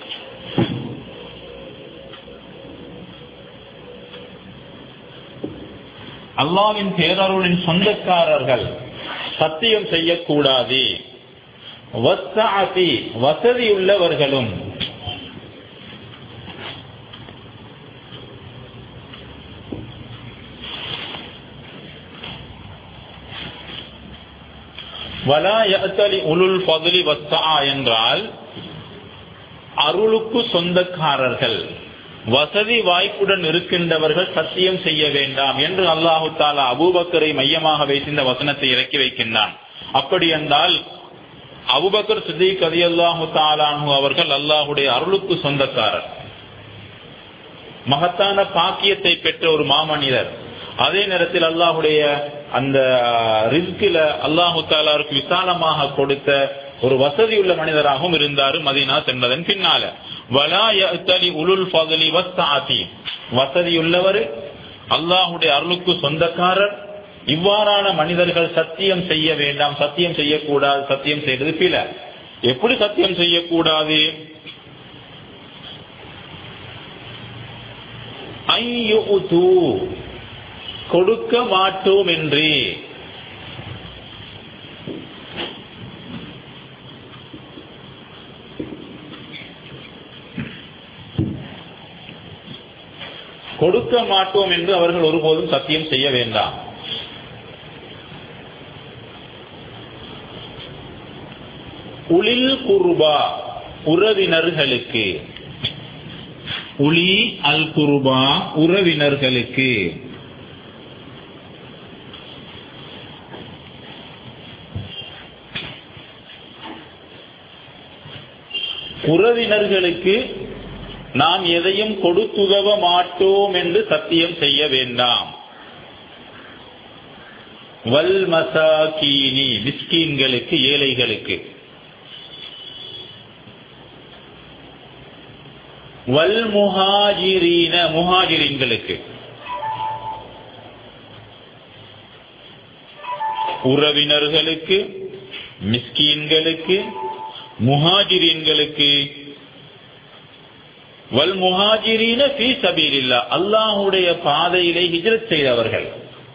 அல்லாவின் பேரருளின் சொந்தக்காரர்கள் சத்தியம் செய்யக்கூடாது வஸ்ஸஅதி வசதி உள்ளவர்களும் வலா யஅத்தலி உலுல் ஃபضலி வஸ்ஸஆ என்றால் அருளுக்கு சொந்தக்காரர்கள் வசதி வாய்ப்புடன் இருக்கின்றவர்கள் சத்தியம் செய்ய வேண்டாம் என்று அல்லாஹு தாலா அபூபக்கரை மையமாக வைத்து இந்த வசனத்தை இறக்கி வைக்கின்றான் அப்படி என்றால் அபுபக்கர் சித்திக் அதி அல்லாஹு தாலானு அவர்கள் அல்லாஹுடைய அருளுக்கு சொந்தக்காரர் மகத்தான பாக்கியத்தை பெற்ற ஒரு மாமனிதர் அதே நேரத்தில் அல்லாஹுடைய அந்த ரிஸ்கில அல்லாஹு தாலாருக்கு விசாலமாக கொடுத்த ஒரு வசதி உள்ள மனிதராகவும் இருந்தாரு மதீனா சென்றதன் பின்னால வலாயி உலுல் ஃபதலி வஸ்தாதி வசதியுள்ளவர் அல்லாஹுடைய அருளுக்கு சொந்தக்காரர் இவ்வாறான மனிதர்கள் சத்தியம் செய்ய வேண்டாம் சத்தியம் செய்யக்கூடாது சத்தியம் செய்யறது பில எப்படி சத்தியம் செய்யக்கூடாது ஐயுது கொடுக்க மாட்டோம் என்று கொடுக்க மாட்டோம் என்று அவர்கள் ஒருபோதும் சத்தியம் செய்ய வேண்டாம் உளில் குருபா உறவினர்களுக்கு உளி அல் குருபா உறவினர்களுக்கு உறவினர்களுக்கு நாம் எதையும் கொடுத்துதவ மாட்டோம் என்று சத்தியம் செய்ய வேண்டாம் வல் மசாகீனி மிஸ்கீன்களுக்கு ஏழைகளுக்கு வல் முஹாஜிரீன முஹாஜிரின்களுக்கு உறவினர்களுக்கு மிஸ்கீன்களுக்கு முஹாஜிரீன்களுக்கு வல் முஹாஜிரீன ஃபீ சபீலில்லா அல்லாஹ்வுடைய பாதையிலே ஹிஜ்ரத் செய்தவர்கள்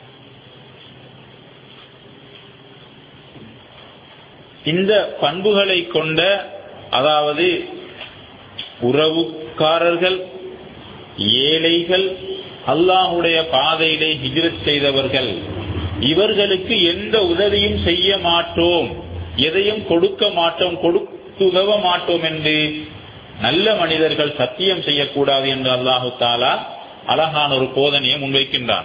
இந்த பண்புகளை கொண்ட அதாவது உறவுக்காரர்கள் ஏழைகள் அல்லாஹுடைய பாதையிலே ஹிஜ்ரத் செய்தவர்கள் இவர்களுக்கு எந்த உதவியும் செய்ய மாட்டோம் எதையும் கொடுக்க மாட்டோம் கொடுத்து உதவ மாட்டோம் என்று நல்ல மனிதர்கள் சத்தியம் செய்யக்கூடாது என்று அல்லாஹு தாலா அழகான ஒரு போதனையை முன்வைக்கின்றான்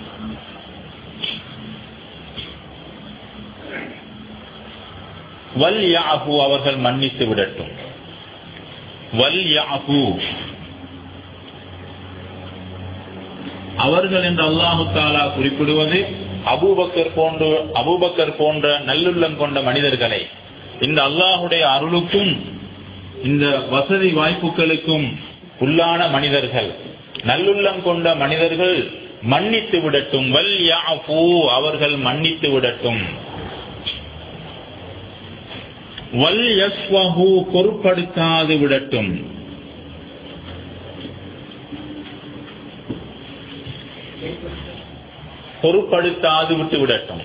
வல் யாஹு அவர்கள் மன்னித்து விடட்டும் வல் யாஹு அவர்கள் என்று அல்லாஹு தாலா குறிப்பிடுவது அபூபக்கர் போன்ற அபூபக்கர் போன்ற நல்லுள்ளம் கொண்ட மனிதர்களை இந்த அல்லாஹுடைய அருளுக்கும் இந்த வசதி வாய்ப்புகளுக்கும் உள்ளான மனிதர்கள் நல்லுள்ளம் கொண்ட மனிதர்கள் மன்னித்து விடட்டும் வல் யாஃபு அவர்கள் மன்னித்து விடட்டும் வல் யஸ்வஹு பொருட்படுத்தாது விடட்டும் பொருட்படுத்தாது விட்டு விடட்டும்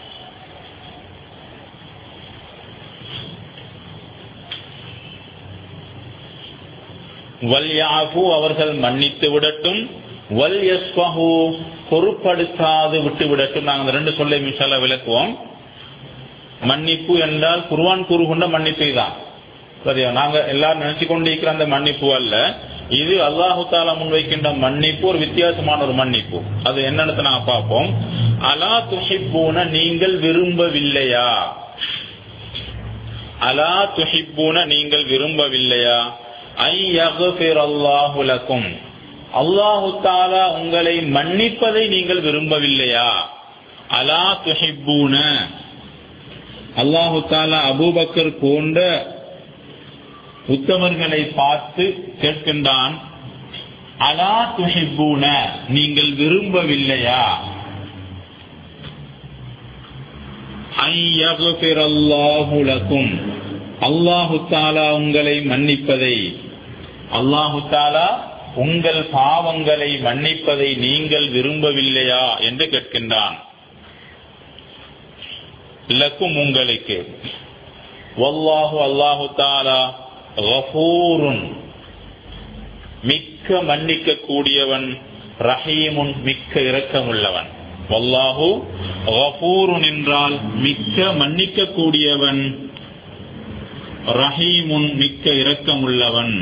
வல் யாஃபு அவர்கள் மன்னித்து விடட்டும் வல் யஸ்வஹு பொருட்படுத்தாது விட்டு விடட்டும் நாங்கள் அந்த ரெண்டு சொல்லை மிஷால விளக்குவோம் மன்னிப்பு என்றால் குர்வான் கூறுகொண்ட மன்னிப்பு தான் சரியா நாங்க எல்லாரும் நினைச்சு கொண்டிருக்கிற அந்த மன்னிப்பு அல்ல இது அல்லாஹு தாலா முன்வைக்கின்ற மன்னிப்பு ஒரு வித்தியாசமான ஒரு மன்னிப்பு அது என்னன்னு நாங்க பார்ப்போம் அலா துஹிப்பூன நீங்கள் விரும்பவில்லையா அலா துஹிப்பூன நீங்கள் விரும்பவில்லையா ஐ யக்ஃபிர் அல்லாஹு லக்கும் அல்லாஹு தாலா உங்களை மன்னிப்பதை நீங்கள் விரும்பவில்லையா அலா துஹிப்பூன அல்லாஹு தாலா அபூபக்கர் போன்ற உத்தமர்களை பார்த்து கேட்கின்றான் அலா துஹிப்பூன நீங்கள் விரும்பவில்லையா ஐயகுபிரல்லாஹுலக்கும் அல்லாஹு தாலா உங்களை மன்னிப்பதை அல்லாஹு தாலா உங்கள் பாவங்களை மன்னிப்பதை நீங்கள் விரும்பவில்லையா என்று கேட்கின்றான் லக்கும் உங்களுக்கு வல்லாஹு அல்லாஹு தாலா கஃபூருன் மிக்க மன்னிக்க கூடியவன் ரஹீமுன் மிக்க இரக்கமுள்ளவன் வல்லாஹு கஃபூருன் என்றால் மிக்க மன்னிக்க கூடியவன் ரஹீமுன் மிக்க இரக்கமுள்ளவன்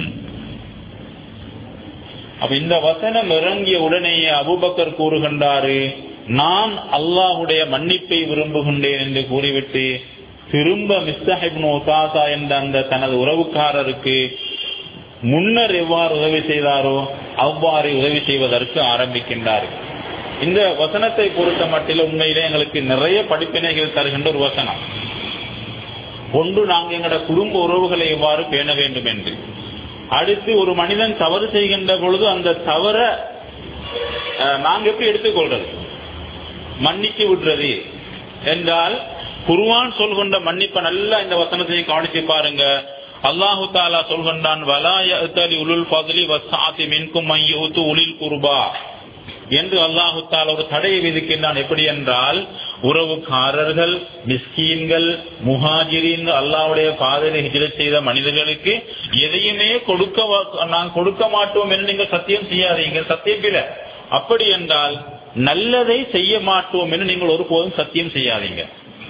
அப்ப இந்த வசனம் இறங்கிய உடனேயே அபுபக்கர் கூறுகின்றாரு நான் அல்லாஹுடைய மன்னிப்பை விரும்புகின்றேன் என்று கூறிவிட்டு திரும்ப மிஸ்தஹிப்னு ஒசாசா என்ற அந்த தனது உறவுக்காரருக்கு முன்னர் எவ்வாறு உதவி செய்தாரோ அவ்வாறு உதவி செய்வதற்கு ஆரம்பிக்கின்றார் இந்த வசனத்தை பொறுத்த மட்டில் உண்மையிலே எங்களுக்கு நிறைய படிப்பினைகள் தருகின்ற ஒரு வசனம் ஒன்று நாங்கள் எங்களோட குடும்ப உறவுகளை எவ்வாறு பேண வேண்டும் என்று அடுத்து ஒரு மனிதன் தவறு செய்கின்ற பொழுது அந்த தவற நாங்க எப்படி எடுத்துக்கொள்றது மன்னித்து விடுறது என்றால் குருவான் சொல்கின்ற மன்னிப்பை நல்லா இந்த வசனத்தை கவனிச்சு பாருங்க அல்லாஹு தாலா சொல்கின்றான் வலாயத்தலி உலுல் பதலி வசாத்தி மின்கும் மையூத்து உளில் குருபா என்று அல்லாஹு தாலா ஒரு தடையை விதிக்கின்றான் எப்படி என்றால் உறவுக்காரர்கள் மிஸ்கீன்கள் முஹாஜிரின் அல்லாவுடைய பாதையை ஹிஜ்ரத் செய்த மனிதர்களுக்கு எதையுமே கொடுக்க வ- நான் கொடுக்க மாட்டோம் என்று நீங்க சத்தியம் செய்யாதீங்க சத்தியம் பிற அப்படி என்றால் நல்லதை செய்ய மாட்டோம் என்று நீங்கள் ஒருபோதும் சத்தியம் செய்யாதீங்க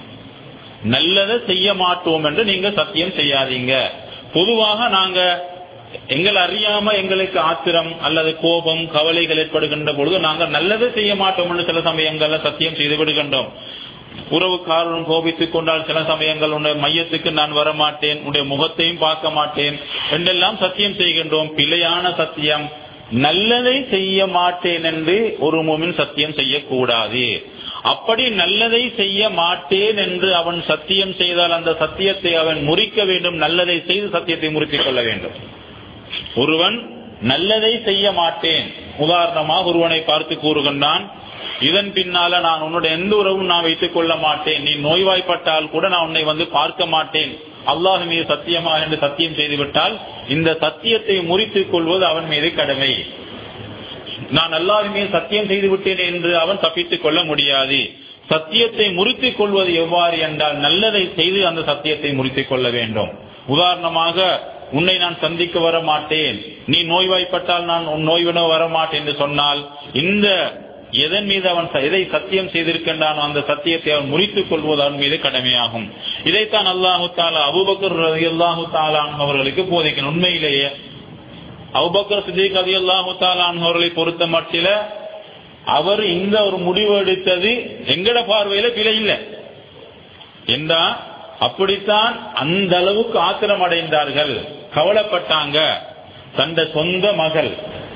நல்லதை செய்ய மாட்டோம் என்று நீங்க சத்தியம் செய்யாதீங்க பொதுவாக நாங்க எங்கள் அறியாம எங்களுக்கு ஆத்திரம் அல்லது கோபம் கவலைகள் ஏற்படுகின்ற பொழுது நாங்கள் நல்லதை செய்ய மாட்டோம் என்று சில சமயங்கள்ல சத்தியம் செய்து விடுகின்றோம் உறவுக்காரரும் கோபித்துக் கொண்டால் சில சமயங்கள் உன்னுடைய மையத்துக்கு நான் வரமாட்டேன் உன்னுடைய முகத்தையும் பார்க்க மாட்டேன் என்றெல்லாம் சத்தியம் செய்கின்றோம் பிழையான சத்தியம் நல்லதை செய்ய மாட்டேன் என்று ஒரு மூமின் சத்தியம் செய்யக்கூடாது அப்படி நல்லதை செய்ய மாட்டேன் என்று அவன் சத்தியம் செய்தால் அந்த சத்தியத்தை அவன் முறிக்க வேண்டும் நல்லதை செய்து சத்தியத்தை முறித்துக் கொள்ள வேண்டும் ஒருவன் நல்லதை செய்ய மாட்டேன் உதாரணமாக ஒருவனை பார்த்து கூறுகின்றான் இதன் பின்னால நான் உன்னுடைய எந்த உறவும் நான் வைத்துக் கொள்ள மாட்டேன் நீ நோய்வாய்ப்பட்டால் கூட நான் உன்னை வந்து பார்க்க மாட்டேன் அல்லாஹ் மீது சத்தியமாக என்று சத்தியம் செய்துவிட்டால் இந்த சத்தியத்தை முறித்துக் கொள்வது அவன் மீது கடமை நான் அல்லாஹ் மீது சத்தியம் செய்து விட்டேன் என்று அவன் தப்பித்துக் கொள்ள முடியாது சத்தியத்தை முறித்துக் கொள்வது எவ்வாறு என்றால் நல்லதை செய்து அந்த சத்தியத்தை முறித்துக் கொள்ள வேண்டும் உதாரணமாக உன்னை நான் சந்திக்க வர மாட்டேன் நீ நோய்வாய்ப்பட்டால் நான் உன் நோய்வின வர மாட்டேன் என்று சொன்னால் இந்த எதன் மீது அவன் ச- எதை சத்தியம் செய்திருக்கின்றானோ அந்த சத்தியத்தை அவன் முறித்துக் கொள்வது அவன் மீது கடமையாகும் இதைத்தான் அல்லாஹு தாலா அபுபக்கர் அல்லாஹு தாலான் அவர்களுக்கு போதிக்கணும் உண்மையிலேயே அபுபக்கர் சித்திக் அதி அல்லாஹு தாலான் அவர்களை பொறுத்த மட்டில அவர் இந்த ஒரு முடிவு எடுத்தது எங்கட பார்வையில பிழை இல்லை என்றா அப்படித்தான் அந்த அளவுக்கு ஆத்திரம் அடைந்தார்கள் கவலைப்பட்டாங்க தந்த சொந்த மகள்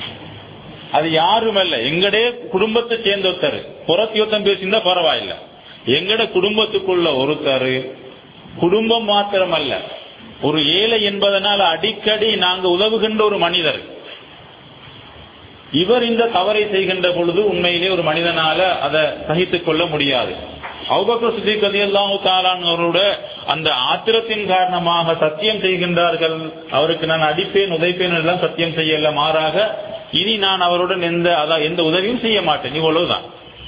அது யாருமல்ல எங்கடே குடும்பத்தை சேர்ந்த ஒருத்தர் புறத்தியோத்தம் பேசியிருந்தா பரவாயில்ல எங்கட குடும்பத்துக்குள்ள ஒருத்தர் குடும்பம் மாத்திரமல்ல ஒரு ஏழை என்பதனால் அடிக்கடி நாங்க உதவுகின்ற ஒரு மனிதர் இவர் இந்த தவறை செய்கின்ற பொழுது உண்மையிலே ஒரு மனிதனால அதை சகித்துக் கொள்ள முடியாது அவுபக்கர் சித்திக் ரலியல்லாஹு தாலான் அவரோட அந்த ஆத்திரத்தின் காரணமாக சத்தியம் செய்கின்றார்கள் அவருக்கு நான் அடிப்பேன் உதைப்பேன் எல்லாம் சத்தியம் செய்யல மாறாக இனி நான் அவருடன் எந்த அதான் எந்த உதவியும் செய்ய மாட்டேன் இவ்வளவுதான்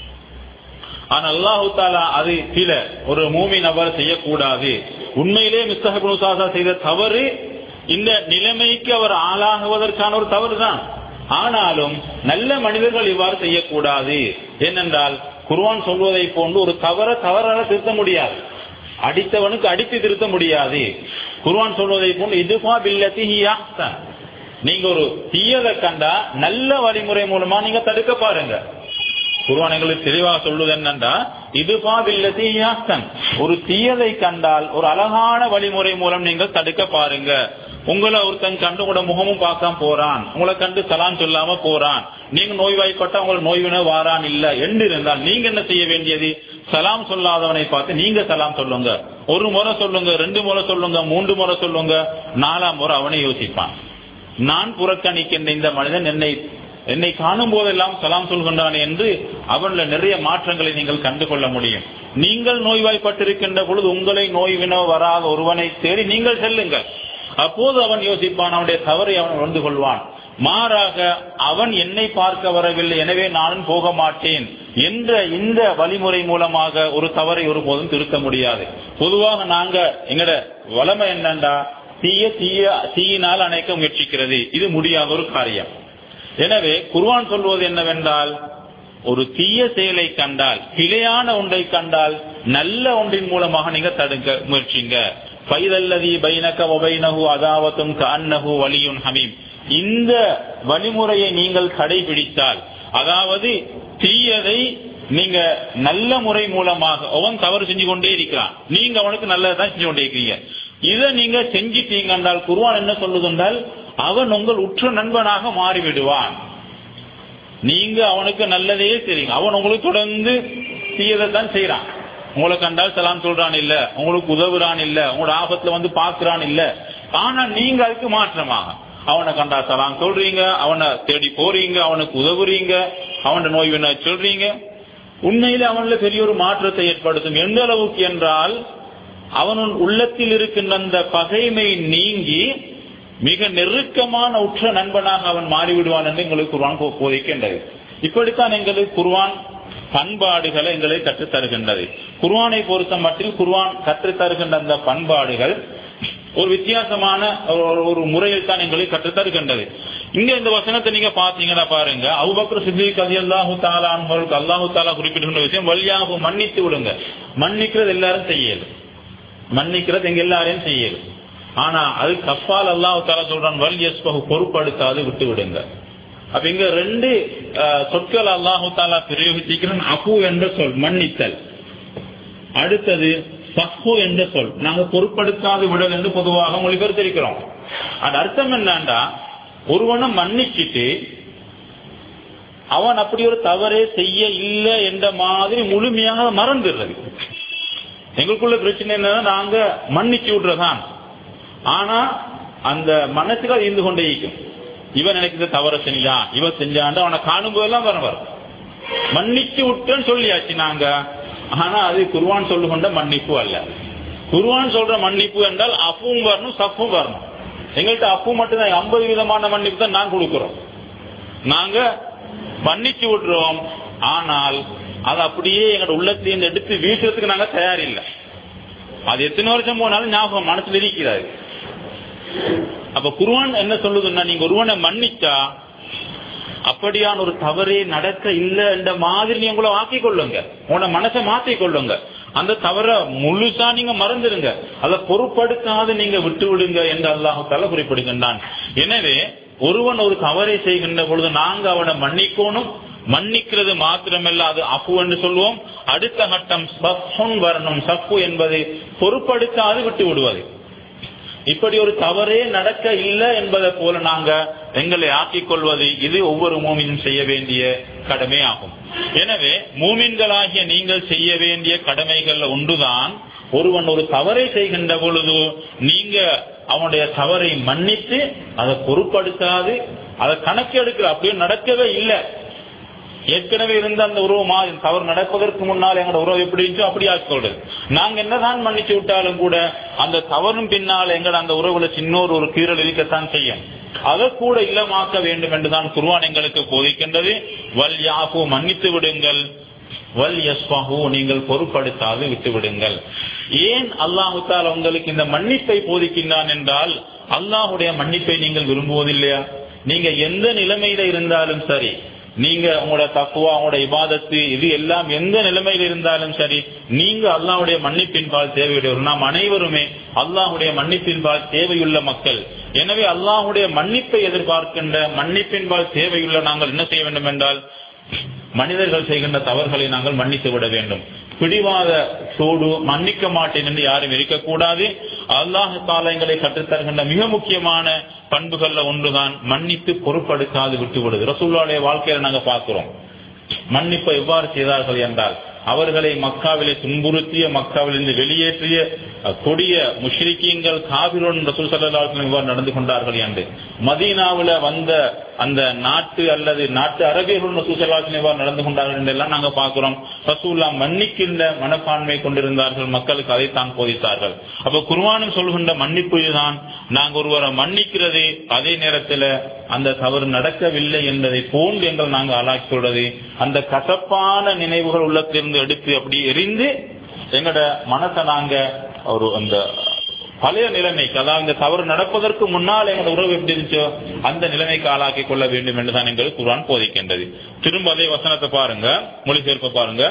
ஆனா அல்லாஹு தாலா அது சில ஒரு மூமி நபர் செய்யக்கூடாது உண்மையிலே மிஸ்தஹபுல் உசாசா செய்த தவறு இந்த நிலைமைக்கு அவர் ஆளாகுவதற்கான ஒரு தவறு தான் ஆனாலும் நல்ல மனிதர்கள் இவ்வாறு செய்யக்கூடாது ஏனென்றால் குர்ஆன் சொல்வதை போன்று ஒரு தவற தவறாக திருத்த முடியாது அடித்தவனுக்கு அடித்து திருத்த முடியாது குர்ஆன் சொல்வதை போன்று இதுபா பில்லத்தி ஹி அஹ்சன். நீங்க ஒரு தீயதை கண்டா நல்ல வழிமுறை மூலமா நீங்க தடுக்க பாருங்க குர்ஆன் எங்களுக்கு தெளிவாக சொல்லுது என்னன்னா இது பாதில்லதி யாஸ்தன் ஒரு தீயதை கண்டால் ஒரு அழகான வழிமுறை மூலம் நீங்கள் தடுக்க பாருங்க உங்களை ஒருத்தன் கண்டு கூட முகமும் பார்க்காம போறான் உங்களை கண்டு சலாம் சொல்லாம போறான் நீங்க நோய்வாய்ப்பட்டா உங்களுக்கு நோய்வின வாரான் இல்ல என்று இருந்தால் நீங்க என்ன செய்ய வேண்டியது சலாம் சொல்லாதவனை பார்த்து நீங்க சலாம் சொல்லுங்க ஒரு முறை சொல்லுங்க ரெண்டு முறை சொல்லுங்க மூன்று முறை சொல்லுங்க நாலாம் முறை அவனை யோசிப்பான் நான் புறக்கணிக்கின்ற இந்த மனிதன் என்னை என்னை காணும் போதெல்லாம் சலாம் சொல்கின்றான் என்று அவன்ல நிறைய மாற்றங்களை நீங்கள் கண்டுகொள்ள முடியும் நீங்கள் நோய்வாய்ப்பட்டிருக்கின்ற பொழுது உங்களை நோய்வினோ வராத ஒருவனை தேடி நீங்கள் செல்லுங்கள் அப்போது அவன் யோசிப்பான் அவனுடைய தவறை அவன் உணர்ந்து கொள்வான் மாறாக அவன் என்னை பார்க்க வரவில்லை எனவே நானும் போக மாட்டேன் என்ற இந்த வழிமுறை மூலமாக ஒரு தவறை ஒருபோதும் திருத்த முடியாது பொதுவாக நாங்க எங்கட வளமை என்னண்டா தீய தீய தீயினால் அணைக்க முயற்சிக்கிறது இது முடியாத ஒரு காரியம் எனவே குர்ஆன் சொல்வது என்னவென்றால் ஒரு தீய செயலை கண்டால் பிழையான ஒன்றை கண்டால் நல்ல ஒன்றின் மூலமாக நீங்க தடுக்க முயற்சிங்க பைதல்லதி பைனக ஒபைனகு அதாவத்தும் கண்ணகு வலியுன் ஹமீம் இந்த வழிமுறையை நீங்கள் கடைபிடித்தால் அதாவது தீயதை நீங்க நல்ல முறை மூலமாக அவன் தவறு செஞ்சு கொண்டே இருக்கிறான் நீங்க அவனுக்கு நல்லதான் செஞ்சு கொண்டே இருக்கிறீங்க இதை நீங்க செஞ்சிட்டீங்க என்றால் குருவான் என்ன சொல்லுது என்றால் அவன் உங்கள் உற்ற நண்பனாக மாறிவிடுவான் நீங்க அவனுக்கு நல்லதையே செய்றீங்க அவன் உங்களுக்கு தொடர்ந்து தீயதைத்தான் செய்யறான் உங்களை கண்டால் சலாம் சொல்றான் இல்ல உங்களுக்கு உதவுறான் இல்ல உங்களோட ஆபத்துல வந்து பாக்குறான் இல்ல ஆனா நீங்க அதுக்கு மாற்றமாக அவனை கண்டா சலாம் சொல்றீங்க அவனை தேடி போறீங்க அவனுக்கு உதவுறீங்க அவன நோய் வேணா சொல்றீங்க உண்மையில அவன்ல பெரிய ஒரு மாற்றத்தை ஏற்படுத்தும் எந்த அளவுக்கு என்றால் அவன் உள்ளத்தில் இருக்கின்ற அந்த பகைமை நீங்கி மிக நெருக்கமான உற்ற நண்பனாக அவன் மாறிவிடுவான் என்று எங்களுக்கு குர்வான் போதிக்கின்றது இப்படித்தான் எங்களுக்கு குர்வான் பண்பாடுகளை எங்களுக்கு கற்றுத் தருகின்றது குர்வானை பொறுத்த மட்டில் குர்வான் கற்றுத் தருகின்ற அந்த பண்பாடுகள் ஒரு வித்தியாசமான ஒரு- ஒரு முறையில் தான் எங்களுக்கு கற்றுத் தருகின்றது இங்க இந்த வசனத்தை நீங்க பாத்தீங்கன்னா பாருங்க அவுபக்கர் சித்திக் அலி அல்லாஹு தாலா அல்லாஹு தாலா குறிப்பிடுகின்ற விஷயம் வழியாக மன்னித்து விடுங்க மன்னிக்கிறது எல்லாரும் செய்யல மன்னிக்கிறது எங்க எல்லாரையும் செய்யல ஆனா அது கஃபால் அல்லாஹு தாலா சொல்றான் வல் எஸ்பகு பொறுப்படுத்தாது விட்டு விடுங்க அப்ப இங்க ரெண்டு அஹ், சொற்கள் அல்லாஹு தாலா பிரயோகிச்சிருக்கிறான் அபு என்ற சொல் மன்னித்தல் அடுத்தது சஹு என்ற சொல் நாங்க பொருட்படுத்தாது விடல் என்று பொதுவாக மொழிபெயர்த்திருக்கிறோம் அது அர்த்தம் என்னண்டா ஒருவனை மன்னிச்சிட்டு அவன் அப்படி ஒரு தவறே செய்ய இல்லை என்ற மாதிரி முழுமையாக மறந்துடுறது எங்களுக்குள்ள பிரச்சனை என்னன்னா நாங்க மன்னிச்சு விடுறதான் ஆனா அந்த மனசுக்கு அது இருந்து கொண்டே இருக்கும் இவன் நினைக்கிற தவற செஞ்சான் இவன் செஞ்சான் அவனை காணும் போதெல்லாம் வர வரும் மன்னிச்சு விட்டேன்னு சொல்லியாச்சு நாங்க ஆனா அது குர்வான் சொல்லுகொண்ட மன்னிப்பு அல்ல குர்வான் சொல்ற மன்னிப்பு என்றால் அப்பும் வரணும் சப்பும் வரணும் எங்கள்கிட்ட அப்பு மட்டும்தான் ஐம்பது விதமான மன்னிப்பு தான் நாங்க கொடுக்கிறோம் நாங்க மன்னிச்சு விடுறோம் ஆனால் அது அப்படியே எங்களோட உள்ளத்திலிருந்து எடுத்து வீசுறதுக்கு நாங்க தயாரில்லை அது எத்தனை வருஷம் போனாலும் ஞாபகம் மனசுல இருக்கிறாரு அப்ப குருவான் என்ன சொல்லுதுன்னா நீங்க ஒருவனை மன்னிச்சா அப்படியான ஒரு தவறே நடக்க இல்லை என்ற மாதிரி நீங்க உங்களை ஆக்கிக் கொள்ளுங்க உங்களோட மனசை மாத்திக் கொள்ளுங்க அந்த தவற முழுசா நீங்க மறந்துடுங்க அதை பொருட்படுத்தாது நீங்க விட்டு விடுங்க என்று அல்லாஹால குறிப்பிடுகின்றான் எனவே ஒருவன் ஒரு தவறை செய்கின்ற பொழுது நாங்க அவனை மன்னிக்கணும் மன்னிக்கிறது மாத்திரமல்ல அது அப்பு என்று சொல்லுவோம் அடுத்த கட்டம் சஃபுன் வரணும் சஃபு என்பதை பொருட்படுத்தாது விட்டு விடுவது இப்படி ஒரு தவறே நடக்க இல்லை என்பதை போல நாங்க எங்களை ஆக்கிக் கொள்வது இது ஒவ்வொரு மூமினும் செய்ய வேண்டிய கடமை ஆகும் எனவே மூமின்களாகிய நீங்கள் செய்ய வேண்டிய கடமைகள்ல ஒன்றுதான் ஒருவன் ஒரு தவறை செய்கின்ற பொழுது நீங்க அவனுடைய தவறை மன்னித்து அதை பொருட்படுத்தாது அதை கணக்கெடுக்கிற அப்படியே நடக்கவே இல்லை ஏற்கனவே இருந்த அந்த உறவு தவறு நடப்பதற்கு முன்னால் எங்களோட உறவு எப்படி இருந்துச்சோ அப்படி ஆக்கிக்கொள்றது நாங்க என்னதான் மன்னிச்சு விட்டாலும் கூட அந்த தவறும் பின்னால் எங்களோட அந்த உறவுல சின்னொரு ஒரு கீறல் இருக்கத்தான் செய்யும் அதை கூட இல்லமாக்க வேண்டும் என்றுதான் குருவான் எங்களுக்கு போதிக்கின்றது வல் யாகு மன்னித்து விடுங்கள் வல் யஸ்வாஹு நீங்கள் பொருட்படுத்தாது விட்டு விடுங்கள் ஏன் அல்லாஹு தாலா உங்களுக்கு இந்த மன்னிப்பை போதிக்கின்றான் என்றால் அல்லாஹுடைய மன்னிப்பை நீங்கள் விரும்புவதில்லையா நீங்க எந்த நிலைமையில இருந்தாலும் சரி நீங்க உங்களோட தக்குவா உங்களோட இபாதத்து இது எல்லாம் எந்த நிலைமையில் இருந்தாலும் சரி நீங்க அல்லாஹ்வுடைய மன்னிப்பின் பால் தேவையுடையவர் நாம் அனைவருமே அல்லாஹ்வுடைய மன்னிப்பின் பால் தேவையுள்ள மக்கள் எனவே அல்லாஹ்வுடைய மன்னிப்பை எதிர்பார்க்கின்ற மன்னிப்பின் பால் தேவையுள்ள நாங்கள் என்ன செய்ய வேண்டும் என்றால் மனிதர்கள் செய்கின்ற தவறுகளை நாங்கள் மன்னித்து விட வேண்டும் பிடிவாத சூடு மன்னிக்க மாட்டேன் என்று யாரும் இருக்கக்கூடாது அல்லாஹ் காலங்களை கற்றுத்தருகின்ற மிக முக்கியமான பண்புகள்ல ஒன்றுதான் மன்னித்து பொறுப்படுத்தாது விட்டு விடுது ரசூல்லாவுடைய வாழ்க்கையில நாங்க பார்க்கிறோம் மன்னிப்பை எவ்வாறு செய்தார்கள் என்றால் அவர்களை மக்காவிலே துன்புறுத்திய மக்காவிலிருந்து வெளியேற்றிய அஹ், கொடிய முஷ்ரிக்கீங்கள் காபிரோன் ரசூல் ஸல்லல்லாஹு அலைஹி வஸல்லம் இவ்வாறு நடந்து கொண்டார்கள் என்று மதீனாவுல வந்த அந்த நாட்டு அல்லது நாட்டு அரபியர்கள் ரசூல் ஸல்லல்லாஹு அலைஹி வஸல்லம் இவ்வாறு நடந்து கொண்டார்கள் என்றெல்லாம் நாங்க பார்க்கிறோம் ரசூல்லா மன்னிக்கின்ற மனப்பான்மை கொண்டிருந்தார்கள் மக்களுக்கு அதைத்தான் போதித்தார்கள் அப்ப குர்ஆனும் சொல்கின்ற மன்னிப்பு இதுதான் நாங்க ஒருவரை மன்னிக்கிறது அதே நேரத்துல அந்த தவறு நடக்கவில்லை என்பதை போன்று எங்கள் நாங்கள் ஆளாக்கிக் கொள்வது அந்த கசப்பான நினைவுகள் உள்ளத்திலிருந்து எடுத்து அப்படி எரிந்து எங்களோட மனசை நாங்க ஒரு அந்த பழைய நிலைமைக்கு அதாவது இந்த தவறு நடப்பதற்கு முன்னால் எங்களோட உறவு எப்படி இருந்துச்சோ அந்த நிலைமைக்கு ஆளாக்கிக் கொள்ள வேண்டும் என்றுதான் எங்களுக்கு குர்ஆன் போதிக்கின்றது திரும்ப அதே வசனத்தை பாருங்க மொழிபெயர்ப்ப பாருங்க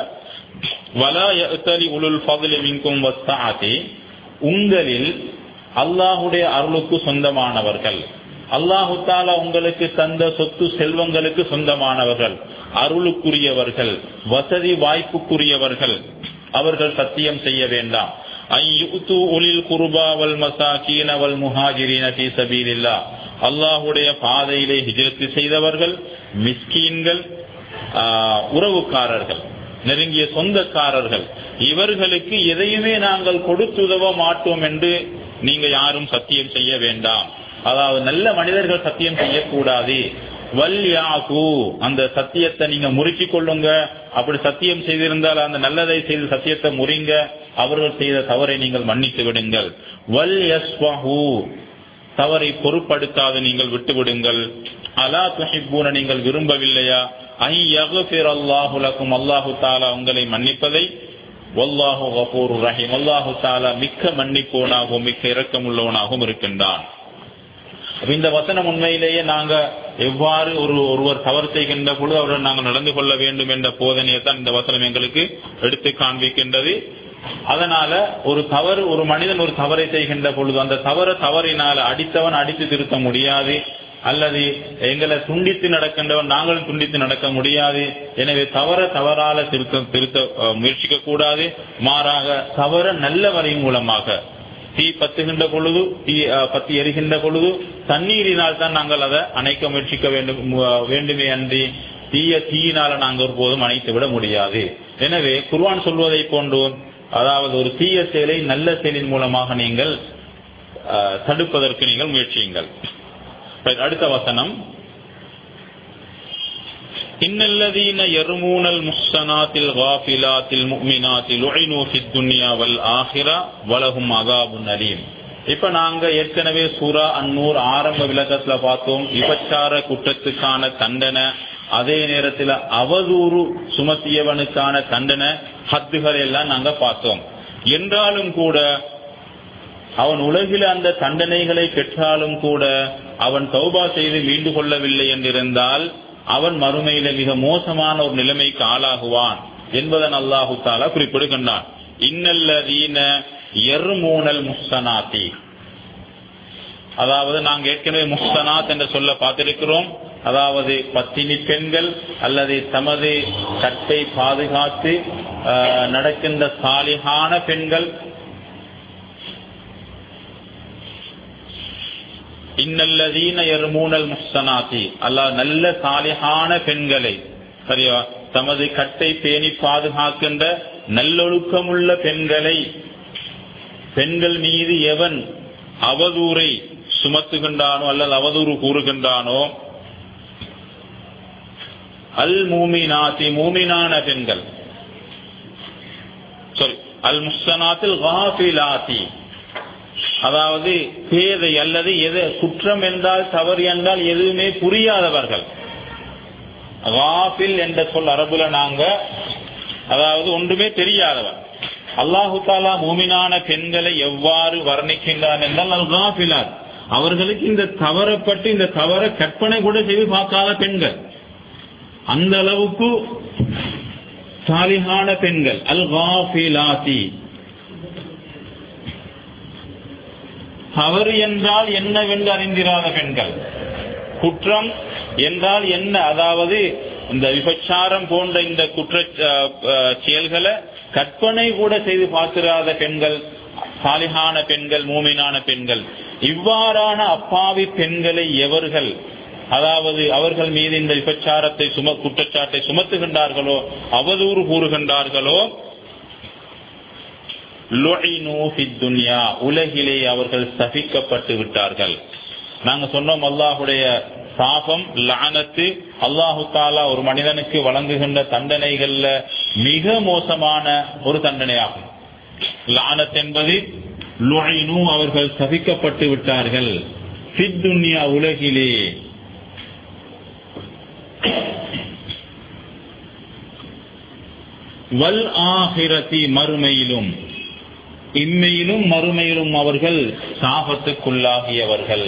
வலா யஅ்தலி உலுல் ஃபضل மின்கும் வஸ்ஸாஅதி உங்களில் அல்லாஹுடைய அருளுக்கு சொந்தமானவர்கள் அல்லாஹு தாலா உங்களுக்கு தந்த சொத்து செல்வங்களுக்கு சொந்தமானவர்கள் அருளுக்குரியவர்கள் வசதி வாய்ப்புக்குரியவர்கள் அவர்கள் சத்தியம் செய்ய வேண்டாம் ஐயுத்து உலில் குருபாவல் மசாக்கீனவல் முஹாஜிரீன ஃபீ சபீலில்லாஹ் அல்லாஹுடைய பாதையிலே ஹிஜ்ரத் செய்தவர்கள் மிஸ்கீன்கள் ஆஹ், உறவுக்காரர்கள் நெருங்கிய சொந்தக்காரர்கள் இவர்களுக்கு எதையுமே நாங்கள் கொடுத்துதவ மாட்டோம் என்று நீங்க யாரும் சத்தியம் செய்ய வேண்டாம் அதாவது நல்ல மனிதர்கள் சத்தியம் செய்யக்கூடாது வல் யாகு அந்த சத்தியத்தை நீங்க முறுக்கிக் கொள்ளுங்க அப்படி சத்தியம் செய்திருந்தால் அந்த நல்லதை செய்து சத்தியத்தை முறிங்க அவர்கள் செய்த தவறை நீங்கள் மன்னித்து விடுங்கள் வல் யஸ்வஹு தவறை பொருட்படுத்தாது நீங்கள் விட்டு விடுங்கள் அலா துஹிப்பூன நீங்கள் விரும்பவில்லையா ஐ யகுஃபிர் அல்லாஹு லக்கும் அல்லாஹு தாலா உங்களை மன்னிப்பதை வல்லாஹு கஃபூர் ரஹீம் அல்லாஹு தாலா மிக்க மன்னிப்போனாகவும் மிக்க இரக்கமுள்ளவனாகவும் இருக்கின்றான் அப்ப இந்த வசனம் உண்மையிலேயே நாங்க எவ்வாறு ஒரு ஒருவர் தவறு செய்கின்ற பொழுது அவருடன் நாங்கள் நடந்து கொள்ள வேண்டும் என்ற போதனையை தான் இந்த வசனம் எங்களுக்கு எடுத்து காண்பிக்கின்றது அதனால ஒரு தவறு ஒரு மனிதன் ஒரு தவறை செய்கின்ற பொழுது அந்த தவற தவறினால அடித்தவன் அடித்து திருத்த முடியாது அல்லது எங்களை துண்டித்து நடக்கின்றவன் நாங்களும் துண்டித்து நடக்க முடியாது எனவே தவற தவறால திருத்த திருத்த அஹ், முயற்சிக்க கூடாது மாறாக தவற நல்ல வரை மூலமாக தீ பத்துகின்ற பொழுது தீ அஹ், பத்தி எரிகின்ற பொழுது தண்ணீரினால் தான் நாங்கள் அதை அணைக்க முயற்சிக்க வேண்டும் மு- வேண்டுமே அன்றி தீய தீயினால நாங்கள் ஒருபோதும் அணைத்து விட முடியாது எனவே குர்ஆன் சொல்வதை போன்று அதாவது ஒரு தீய செயலை நல்ல செயலின் மூலமாக நீங்கள் அஹ், தடுப்பதற்கு நீங்கள் முயற்சியுங்கள் Right, அடுத்த வசனம் إن الذين يرمون المحصنات الغافلات المؤمنات لعنوا في الدنيا والآخرة ولهم عذاب أليم இப்ப நாங்க ஏற்கனவே சூரா அன்னூர் ஆரம்ப விளக்கத்துல பார்த்தோம் விபச்சார குற்றத்துக்கான தண்டனை அதே நேரத்தில் அவதூறு சுமத்தியவனுக்கான தண்டனை ஹத்துகள் எல்லாம் நாங்க பார்த்தோம் என்றாலும் கூட அவன் உலகில் அந்த தண்டனைகளை பெற்றாலும் கூட அவன் தௌபா செய்து மீண்டு கொள்ளவில்லை என்றிருந்தால் அவன் மறுமையில மிக மோசமான ஒரு நிலைமைக்கு ஆளாகுவான் என்பதன் அல்லாஹு தாலா குறிப்பிடுகின்றான் இன்னல்லதீன எர்மூனல் முஹ்சனாத்தி அதாவது நாங்க ஏற்கனவே முஹ்சனாத் என்று சொல்ல பார்த்திருக்கிறோம் அதாவது பத்தினி பெண்கள் அல்லது தமது கட்டை பாதுகாத்து ஆஹ், நடக்கின்ற சாலிகான பெண்கள் இன்னல்லதீன எர்மூனல் முஹ்சனாத்தி அல்லாஹ் நல்ல சாலிகான பெண்களை சரியா தமது கட்டை பேணி பாதுகாக்கின்ற நல்லொழுக்கமுள்ள பெண்களை பெண்கள் மீது எவன் அவதூறை சுமத்துகின்றானோ அல்லது அவதூறு கூறுகின்றானோ அல் மூமினாத்தி மூமினான பெண்கள் சாரி அல் முஸ்தனாத்தில் காஃபிலாத்தி அதாவது பேதை அல்லது எது குற்றம் என்றால் தவறு என்றால் எதுவுமே புரியாதவர்கள் காஃபில் என்ற சொல் அரபுல நாங்க அதாவது ஒன்றுமே தெரியாதவர் அல்லாஹு தாலா மூமினான பெண்களை எவ்வாறு வர்ணிக்கின்றான் என்றால் அல் காஃபிலாத் அவர்களுக்கு இந்த தவறப்பட்டு இந்த தவற கற்பனை கூட செய்து பார்க்காத பெண்கள் அந்த அளவுக்கு சாலிகான பெண்கள் அல் காஃபிலாத்தி தவறு என்றால் என்னவென்று அறிந்திராத பெண்கள் குற்றம் என்றால் என்ன அதாவது இந்த விபச்சாரம் போன்ற இந்த குற்ற அஹ், அஹ், செயல்களை கற்பனை கூட செய்து பார்த்திராத பெண்கள் சாலிகான பெண்கள் மூமினான பெண்கள் இவ்வாறான அப்பாவி பெண்களை எவர்கள் அதாவது அவர்கள் மீது இந்த விபச்சாரத்தை சும குற்றச்சாட்டை சுமத்துகின்றார்களோ அவதூறு கூறுகின்றார்களோ லுஇனு ஃபித் துன்யா உலகிலே அவர்கள் சபிக்கப்பட்டு விட்டார்கள் நாங்க சொன்னோம் அல்லாஹுடைய சாபம் லானத்து அல்லாஹு தாலா ஒரு மனிதனுக்கு வழங்குகின்ற தண்டனைகள்ல மிக மோசமான ஒரு தண்டனையாகும் லானத் என்பது லுஇனு அவர்கள் சபிக்கப்பட்டு விட்டார்கள் ஃபித் துன்யா உலகிலே வல் ஆஹிரத்தி மறுமையிலும் இம்மையிலும் மறுமையிலும் அவர்கள் சாபத்துக்குள்ளாகியவர்கள்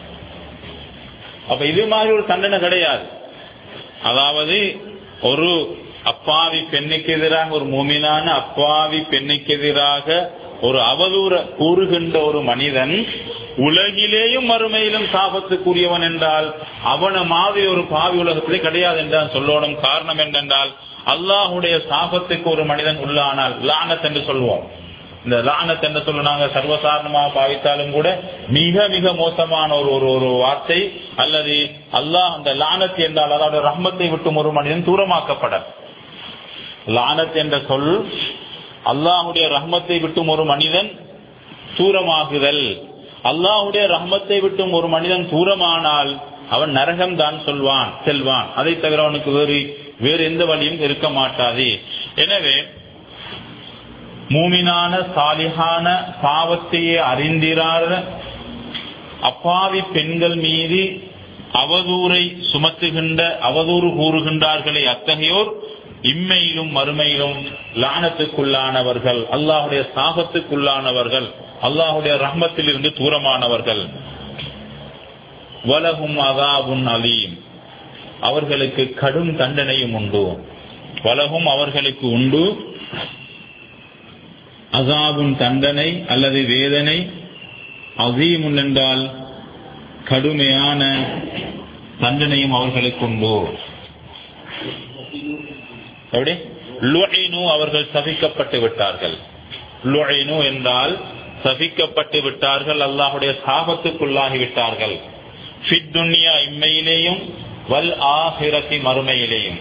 அப்ப இது மாதிரி ஒரு தண்டனை கிடையாது அதாவது ஒரு அப்பாவி பெண்ணுக்கு எதிராக ஒரு மூமினான அப்பாவி பெண்ணுக்கு எதிராக ஒரு அவதூற கூறுகின்ற ஒரு மனிதன் உலகிலேயும் மறுமையிலும் சாபத்துக்குரியவன் என்றால் அவன மாதிரி ஒரு பாவி உலகத்திலே கிடையாது என்றால் சொல்லணும் காரணம் என்னென்றால் அல்லாஹுடைய சாபத்துக்கு ஒரு மனிதன் உள்ளானால் லானத் என்று சொல்வோம் இந்த லானத் என்று சொல்ல நாங்க சர்வசாதாரணமாக பாவித்தாலும் கூட மிக மிக மோசமான ஒரு ஒரு ஒரு வார்த்தை அல்லது அல்லாஹ் அந்த லானத் என்றால் அதாவது ரஹ்மத்தை விட்டும் ஒரு மனிதன் தூரமாக்கப்பட லானத் என்ற சொல் அல்லாஹுடைய ரஹ்மத்தை விட்டும் ஒரு மனிதன் தூரமாகுதல் அல்லாஹுடைய ரஹ்மத்தை விட்டும் ஒரு மனிதன் தூரமானால் அவன் நரகம் தான் சொல்வான் செல்வான் அதை தவிர அவனுக்கு வேறு வேறு எந்த வழியும் இருக்க மாட்டாது எனவே மூமினான சாலிகான பாவத்தையே அறிந்திராத அப்பாவி பெண்கள் மீது அவதூரை சுமத்துகின்ற அவதூறு கூறுகின்றார்களே அத்தகையோர் இம்மையிலும் மறுமையிலும் லானத்துக்குள்ளானவர்கள் அல்லாஹுடைய சாபத்துக்குள்ளானவர்கள் அல்லாஹுடைய ரஹ்மத்திலிருந்து தூரமானவர்கள் வலகும் அதாபுன் அலீம் அவர்களுக்கு கடும் தண்டனையும் உண்டு வலகும் அவர்களுக்கு உண்டு அசாபுன் தண்டனை அல்லது வேதனை அசீமுன் என்றால் கடுமையான தண்டனையும் அவர்களுக்கு உண்டு எப்படி லுஐனு அவர்கள் சபிக்கப்பட்டு விட்டார்கள் லுஐனு என்றால் சபிக்கப்பட்டு விட்டார்கள் அல்லாஹுடைய சாபத்துக்குள்ளாகி விட்டார்கள் ஃபித் துன்யா இம்மையிலேயும் வல் ஆஹிரத்தி மறுமையிலேயும்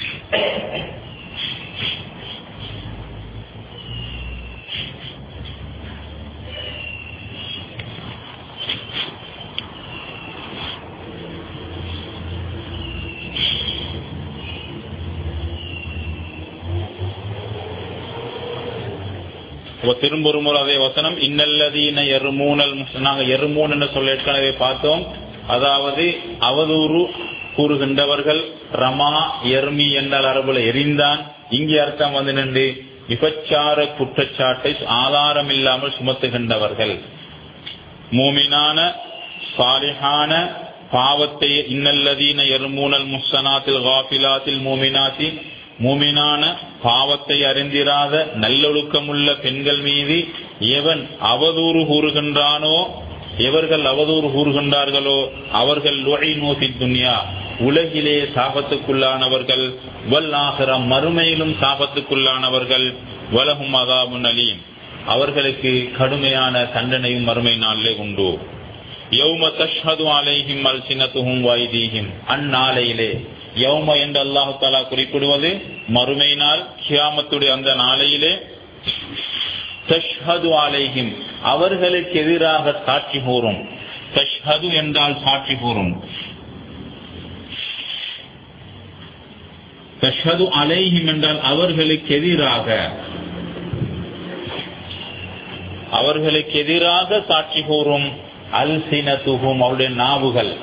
திரும்ப ஒரு முறை அதே வசனம் இன்னல்லதீன எருமூனல் நாங்க எருமூன் என்று சொல்ல ஏற்கனவே பார்த்தோம் அதாவது அவதூறு கூறுகின்றவர்கள் ரமா எர்மி என்றால் அரபுல எரிந்தான் இங்கே அர்த்தம் வந்து நின்று விபச்சார குற்றச்சாட்டை ஆதாரம் இல்லாமல் சுமத்துகின்றவர்கள் மூமினான சாலிஹான பாவத்தை இன்னல்லதீன எருமூனல் முஹ்சனாத்தில் காஃபிலாத்தில் மூமினாத்தி மூமினான பாவத்தை அறிந்திராத நல்லொழுக்கமுள்ள பெண்கள் மீது எவன் அவதூறு கூறுகின்றானோ எவர்கள் அவதூறு கூறுகின்றார்களோ அவர்கள் நோசி துன்யா உலகிலே சாபத்துக்குள்ளானவர்கள் வல் ஆகிரம் மறுமையிலும் சாபத்துக்குள்ளானவர்கள் வலகும் அதாபுன் அலீம் அவர்களுக்கு கடுமையான தண்டனையும் மறுமை நாளிலே உண்டு யௌம தஷ்ஹது அலைஹிம் அல்சினத்துஹும் வைதீஹிம் அந்நாளையிலே யௌம என்று அல்லாஹு தாலா குறிப்பிடுவது மறுமை நாள் கியாமத்துடைய அந்த நாளையிலே தஷ்ஹது அலைஹிம் அவர்களுக்கு எதிராக சாட்சி கூறும் தஷ்ஹது என்றால் சாட்சி கூறும் தஷ்ஹது அலைஹிம் என்றால் அவர்களுக்கு எதிராக அவர்களுக்கு எதிராக சாட்சி கூறும் அல்சினத்துகும் அவருடைய நாவுகள்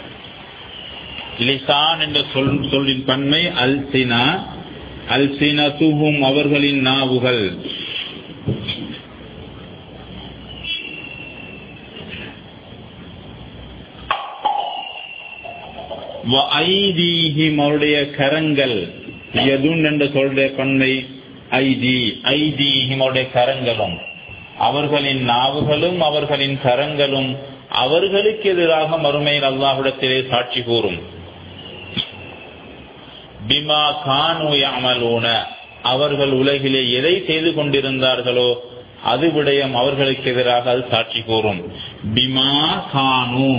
லிசான் என்ற சொல் சொல்லின் பன்மை அல்சினா அல்சினத்துகும் அவர்களின் நாவுகள் அவருடைய கரங்கள் எதுன் என்ற சொல்ற பன்மை ஐதி ஐதீஹிம் அவருடைய கரங்களும் அவர்களின் நாவுகளும் அவர்களின் கரங்களும் அவர்களுக்கு எதிராக மறுமையில் அல்லாஹுடத்திலே சாட்சி கூறும் பிமா கானு அமலூன அவர்கள் உலகிலே எதை செய்து கொண்டிருந்தார்களோ அது விடயம் அவர்களுக்கு எதிராக அது சாட்சி கூறும் பிமா கானு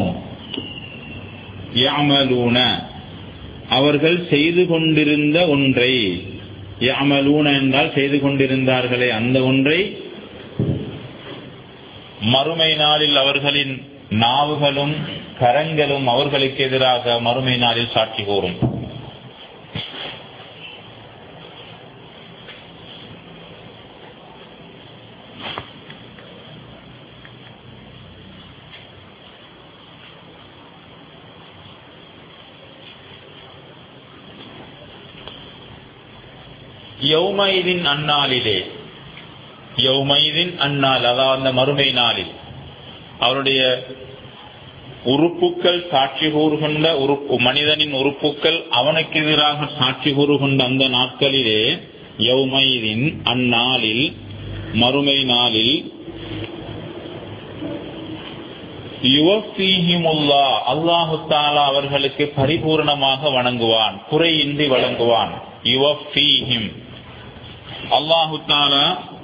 யாமலூன அவர்கள் செய்து கொண்டிருந்த ஒன்றை யாமலூன என்றால் செய்து கொண்டிருந்தார்களே அந்த ஒன்றை மறுமை நாளில் அவர்களின் நாவுகளும் கரங்களும் அவர்களுக்கு எதிராக மறுமை நாளில் சாட்சி கூறும் யௌமைதின் அந்நாளிலே யௌமைதின் அந்நாள் அதாவது அந்த மறுமை நாளில் அவருடைய உறுப்புக்கள் சாட்சி கூறுகின்ற உறுப்பு மனிதனின் உறுப்புக்கள் அவனுக்கு எதிராக சாட்சி கூறுகின்ற அந்த நாட்களிலே யௌமைதின் அந்நாளில் மறுமை நாளில் யுவஃபீஹிமுல்லா அல்லாஹு தாலா அவர்களுக்கு பரிபூர்ணமாக வணங்குவான் குறையின்றி வழங்குவான் யுவஃபீஹிம் அல்லாஹு தாலா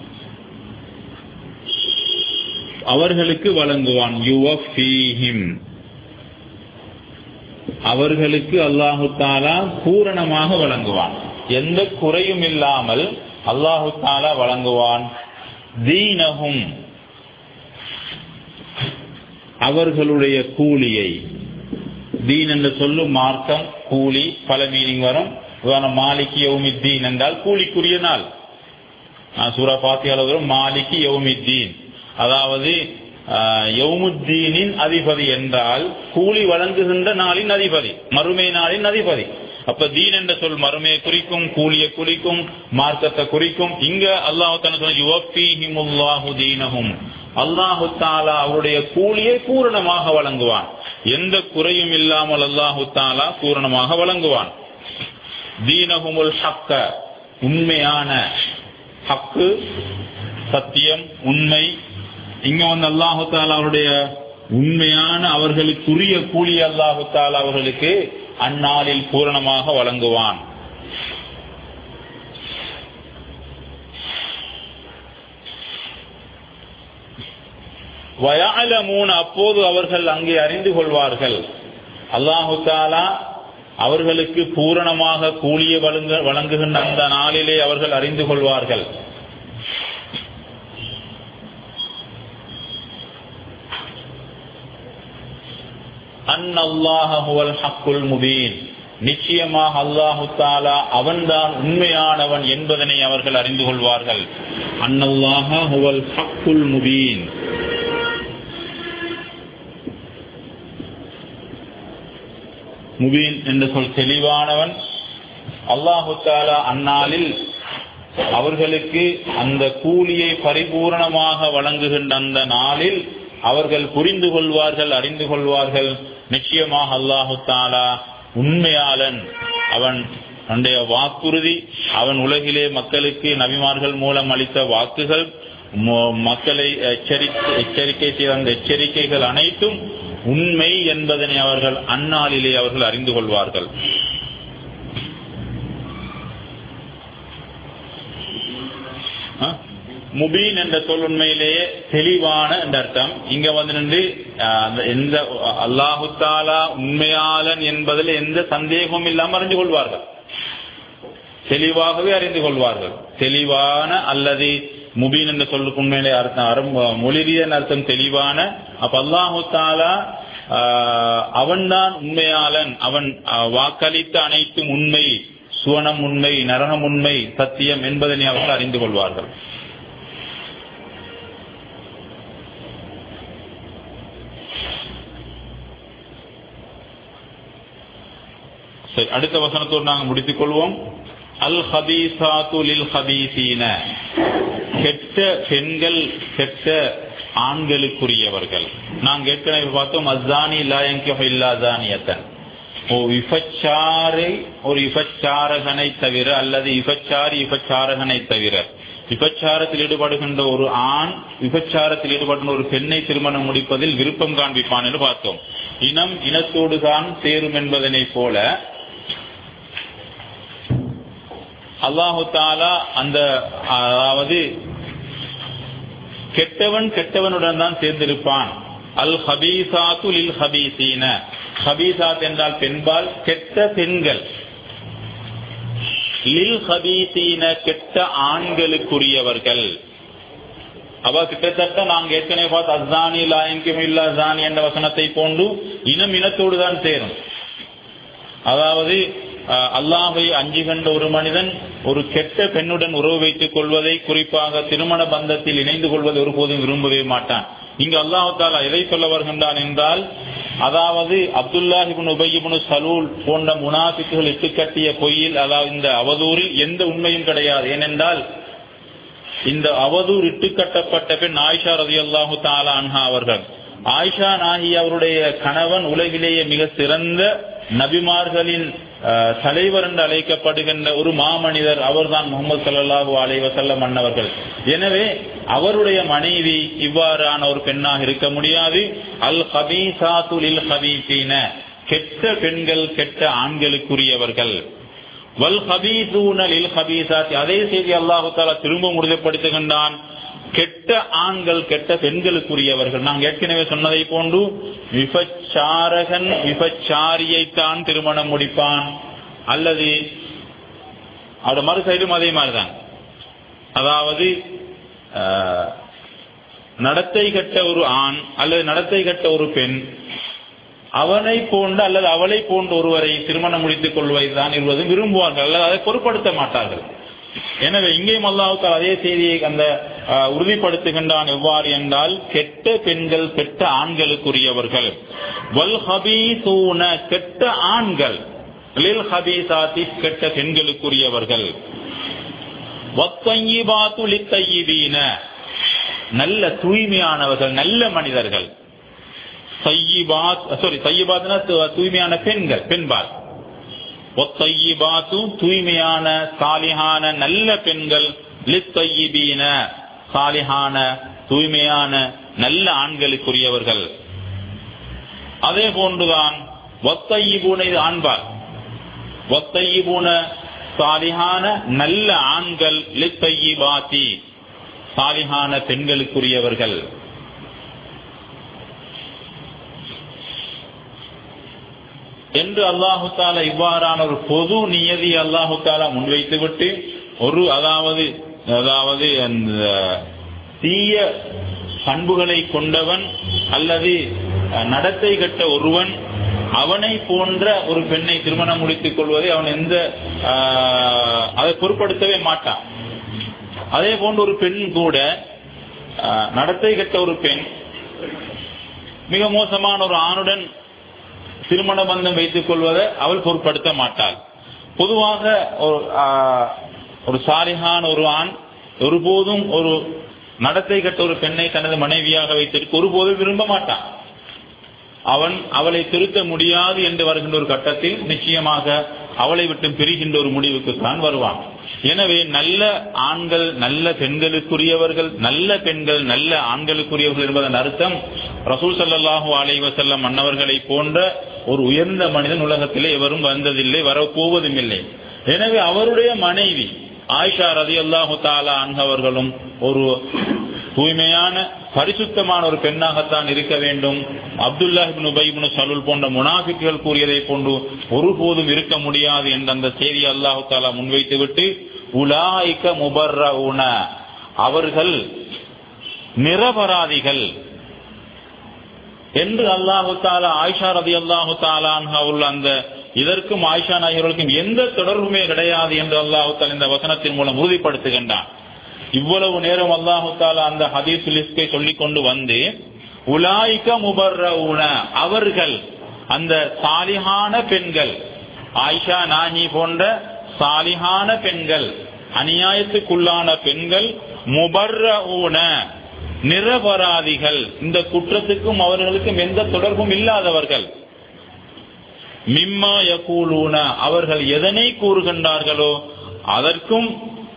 அவர்களுக்கு வழங்குவான் யுவஃபீஹிம் அவர்களுக்கு அல்லாஹு தாலா பூரணமாக வழங்குவான் எந்த குறையும் இல்லாமல் அல்லாஹு தாலா வழங்குவான் தீனகும் அவர்களுடைய கூலியை தீன் என்று சொல்லும் மார்க்கம் கூலி பல மீனிங் வரும் உதாரணம் மாலிக்கு யௌமித்தீன் என்றால் கூலிக்குரிய நாள் சூரா பாத்தியால வரும் மாலிக்கு யௌமித்தீன் அதாவது யௌமுத்தீனின் அதிபதி என்றால் கூலி வழங்குகின்ற நாளின் அதிபதி மறுமை நாளின் அதிபதி அப்ப தீன் என்ற சொல் மறுமையை குறிக்கும் கூலியை குறிக்கும் மார்க்கத்தை குறிக்கும் இங்க அல்லாஹு தீனகும் அல்லாஹு தாலா அவருடைய கூலியை பூரணமாக வழங்குவான் எந்த குறையும் இல்லாமல் அல்லாஹு தாலா பூரணமாக வழங்குவான் தீனகுமுல் ஹக்க உண்மையான ஹக்கு சத்தியம் உண்மை இங்க வந்து அல்லாஹு தாலா அவருடைய உண்மையான அவர்களுக்குரிய கூலி அல்லாஹு தாலா அவர்களுக்கு அந்நாளில் பூரணமாக வழங்குவான் வயாலமூன் அப்போது அவர்கள் அங்கே அறிந்து கொள்வார்கள் அல்லாஹு தாலா அவர்களுக்கு பூரணமாக கூலிய வழங்க வழங்குகின்ற அந்த நாளிலே அவர்கள் அறிந்து கொள்வார்கள் அன் அல்லாஹுவல் ஹக்குல் முபீன் நிச்சயமாக அல்லாஹு தாலா அவன்தான் உண்மையானவன் என்பதனை அவர்கள் அறிந்து கொள்வார்கள் அன்னல்லாஹுவல் ஹக்குல் முபீன் முபீன் என்று சொல் தெளிவானவன் அல்லாஹு தாலா அந்நாளில் அவர்களுக்கு அந்த கூலியை பரிபூர்ணமாக வழங்குகின்ற அந்த நாளில் அவர்கள் புரிந்து கொள்வார்கள் அறிந்து கொள்வார்கள் நிச்சயமாக அல்லாஹு தாலா உண்மையாளன் அவன் தன்னுடைய வாக்குறுதி அவன் உலகிலே மக்களுக்கு நபிமார்கள் மூலம் அளித்த வாக்குகள் மக்களை எச்சரிக்கை செய்த அந்த எச்சரிக்கைகள் அனைத்தும் உண்மை என்பதனை அவர்கள் அந்நாளிலே அவர்கள் அறிந்து கொள்வார்கள் முபீன் என்ற சொல் உண்மையிலேயே தெளிவான என்ற அர்த்தம் இங்க வந்து நின்று எந்த அல்லாஹு தாலா உண்மையாளன் என்பதில் எந்த சந்தேகமும் இல்லாமல் அறிந்து கொள்வார்கள் தெளிவாகவே அறிந்து கொள்வார்கள் தெளிவான அல்லது முபீன் என்ற சொல்லுக்கு உண்மையிலே அர்த்தம் மொழிரியன் அர்த்தம் தெளிவான அப்ப அல்லாஹு தாலா அவன்தான் உண்மையாளன் அவன் வாக்களித்த அனைத்தும் உண்மை சுவனம் உண்மை நரகம் உண்மை சத்தியம் என்பதனை அவர்கள் அறிந்து கொள்வார்கள் சரி அடுத்த வசனத்தோடு நாங்கள் முடித்துக் கொள்வோம் அல் ஹபீசாத்து லில் ஹபீசீன கெட்ட பெண்கள் கெட்ட ஆண்களுக்குரியவர்கள் நாங்கள் ஏற்கனவே பார்த்தோம் அஸ்தானி இல்லாதானியத்தன் ஓ விபச்சாரை ஒரு விபச்சாரகனை தவிர அல்லது விபச்சாரி விபச்சாரகனை தவிர விபச்சாரத்தில் ஈடுபடுகின்ற ஒரு ஆண் விபச்சாரத்தில் ஈடுபடுகின்ற ஒரு பெண்ணை திருமணம் முடிப்பதில் விருப்பம் காண்பிப்பான் என்று பார்த்தோம் இனம் இனத்தோடு தான் சேரும் என்பதனை போல அல்லாஹு தாலா அந்த அதாவது கெட்டவன் கெட்டவனுடன் தான் சேர்ந்திருப்பான் அல் ஹபீசாத்து லில் ஹபீசீன ஹபீசாத் என்றால் பெண்பால் கெட்ட பெண்கள் லில் ஹபீசீன கெட்ட ஆண்களுக்குரியவர்கள் அவ கிட்டத்தட்ட நாங்க ஏற்கனவே பார்த்து அஸ்தானி லாயங்கும் இல்ல அஸ்தானி என்ற வசனத்தை போன்று இனம் இனத்தோடு தான் சேரும் அதாவது அல்லாஹை அஞ்சுகின்ற ஒரு மனிதன் ஒரு கெட்ட பெண்ணுடன் உறவு வைத்துக் கொள்வதை குறிப்பாக திருமண பந்தத்தில் இணைந்து கொள்வதை ஒருபோதும் விரும்பவே மாட்டான் இங்கு அல்லாஹு தாலா எதை சொல்ல வருகின்றான் என்றால் அதாவது அப்துல்லாஹிபின் உபயிபின் சலூல் போன்ற முனாபிக்குகள் இட்டுக்கட்டிய பொய்யில் அதாவது இந்த அவதூறில் எந்த உண்மையும் கிடையாது ஏனென்றால் இந்த அவதூறு இட்டுக்கட்டப்பட்ட பெண் ஆயிஷா ரதி அல்லாஹு தாலா அன்ஹா அவர்கள் ஆயிஷா நாகி அவருடைய கணவன் உலகிலேயே மிக சிறந்த நபிமார்களின் தலைவர் என்று அழைக்கப்படுகின்ற ஒரு மாமனிதர் அவர்தான் முகமது சல்லாஹூ அலை வசல்லம் அன்னவர்கள் எனவே அவருடைய மனைவி இவ்வாறான ஒரு பெண்ணாக இருக்க முடியாது அல் ஹபீசாத்துலில் ஹபீசீன கெட்ட பெண்கள் கெட்ட ஆண்களுக்குரியவர்கள் வல் ஹபீசூனலில் ஹபீசாத் அதே செய்தி அல்லாஹு தாலா திரும்ப உறுதிப்படுத்துகின்றான் கெட்ட ஆண்கள் கெட்ட பெண்களுக்குரியவர்கள் நாங்கள் ஏற்கனவே சொன்னதை போன்று விபச்சாரகன் விபச்சாரியைத்தான் திருமணம் முடிப்பான் அல்லது அவட மறு சைடும் அதே மாதிரிதான் அதாவது நடத்தை கட்ட ஒரு ஆண் அல்லது நடத்தை கட்ட ஒரு பெண் அவனை போன்ற அல்லது அவளை போன்ற ஒருவரை திருமணம் முடித்துக் கொள்வதுதான் இருவது விரும்புவார்கள் அல்லது அதை பொருட்படுத்த மாட்டார்கள் எனவே இங்கேயும் அல்லாஹுத்தால் அதே செய்தியை அந்த அஹ், உறுதிப்படுத்துகின்றான் எவ்வாறு என்றால் கெட்ட பெண்கள் கெட்ட ஆண்களுக்குரியவர்கள் வல் ஹபீசூன கெட்ட ஆண்கள் லில் ஹபீசாத்தி கெட்ட பெண்களுக்குரியவர்கள் வத்தய்யிபாத்து லித்தய்யிபீன நல்ல தூய்மையானவர்கள் நல்ல மனிதர்கள் சையிபாத் சாரி சையிபாத்னா து- தூய்மையான பெண்கள் பெண்பால் ஒத்தையிபாத்து தூய்மையான சாலிஹான நல்ல பெண்கள் லித்தையிபீன சாலிஹான தூய்மையான நல்ல ஆண்களுக்குரியவர்கள் அதே போன்றுதான் ஒத்தையிபூன இது ஆண்பால் ஒத்தையிபூன சாலிஹான நல்ல ஆண்கள் லித்தையிபாத்தி சாலிஹான பெண்களுக்குரியவர்கள் என்று அல்லாஹு தாலா இவ்வாறான ஒரு பொது நியதி அல்லாஹு தாலா முன்வைத்துவிட்டு ஒரு அதாவது அதாவது அந்த தீய பண்புகளை கொண்டவன் அல்லது அஹ், நடத்தை கட்ட ஒருவன் அவனை போன்ற ஒரு பெண்ணை திருமணம் முடித்துக் கொள்வதை அவன் எந்த ஆஹ், அதை பொருட்படுத்தவே மாட்டான் அதே போன்ற ஒரு பெண் கூட ஆஹ், நடத்தை கட்ட ஒரு பெண் மிக மோசமான ஒரு ஆணுடன் திருமண பந்தம் வைத்துக் கொள்வதை அவள் பொருட்படுத்த மாட்டாள் பொதுவாக ஒரு ஆஹ், ஒரு சாலிகான ஒரு ஆண் ஒருபோதும் ஒரு நடத்தை கட்ட ஒரு பெண்ணை தனது மனைவியாக வைத்திருக்க ஒருபோதும் விரும்ப மாட்டான் அவன் அவளை திருத்த முடியாது என்று வருகின்ற ஒரு கட்டத்தில் நிச்சயமாக அவளை விட்டு பிரிகின்ற ஒரு முடிவுக்குத்தான் வருவான் எனவே நல்ல ஆண்கள் நல்ல பெண்களுக்குரியவர்கள் நல்ல பெண்கள் நல்ல ஆண்களுக்குரியவர்கள் என்பதன் அர்த்தம் ரசூல் ஸல்லல்லாஹு அலைஹி வஸல்லம் மன்னவர்களை போன்ற ஒரு உயர்ந்த மனிதன் உலகத்திலே எவரும் வந்ததில்லை வரப்போவதும் இல்லை எனவே அவருடைய மனைவி ஆயிஷா ரதியல்லாஹு தாலா அன்ஹவர்களும் ஒரு தூய்மையான பரிசுத்தமான ஒரு பெண்ணாகத்தான் இருக்க வேண்டும் அப்துல்லா இப்னு உபை இப்னு சலூல் போன்ற முனாஃபிக்குகள் கூறியதை போன்று ஒருபோதும் இருக்க முடியாது என்ற அந்த செய்தியை அல்லாஹு தாலா முன்வைத்துவிட்டு உலாய்க்க முபர்ரவுன அவர்கள் நிரபராதிகள் என்று அல்லாஹு தாலா ஆயிஷா ரதி அல்லாஹு தாலான் அந்த இதற்கும் ஆயிஷா நாயகர்களுக்கும் எந்த தொடர்புமே கிடையாது என்று அல்லாஹு தாலா இந்த வசனத்தின் மூலம் உறுதிப்படுத்துகின்றான் இவ்வளவு நேரம் அல்லாஹு தாலா அந்த ஹதீஸ் லிஸ்கை சொல்லிக் கொண்டு வந்து உலாய்க்க முபர்ரவுன அவர்கள் அந்த சாலிஹான பெண்கள் ஆயிஷா நாஹி போன்ற சாலிஹான பெண்கள் அநியாயத்துக்குள்ளான பெண்கள் முபர்ரவுன நிரபராதிகள் இந்த குற்றத்துக்கும் அவர்களுக்கும் எந்த தொடர்பும் இல்லாதவர்கள் மிம்மா யகூலூன அவர்கள் எதனை கூறுகின்றார்களோ அதற்கும்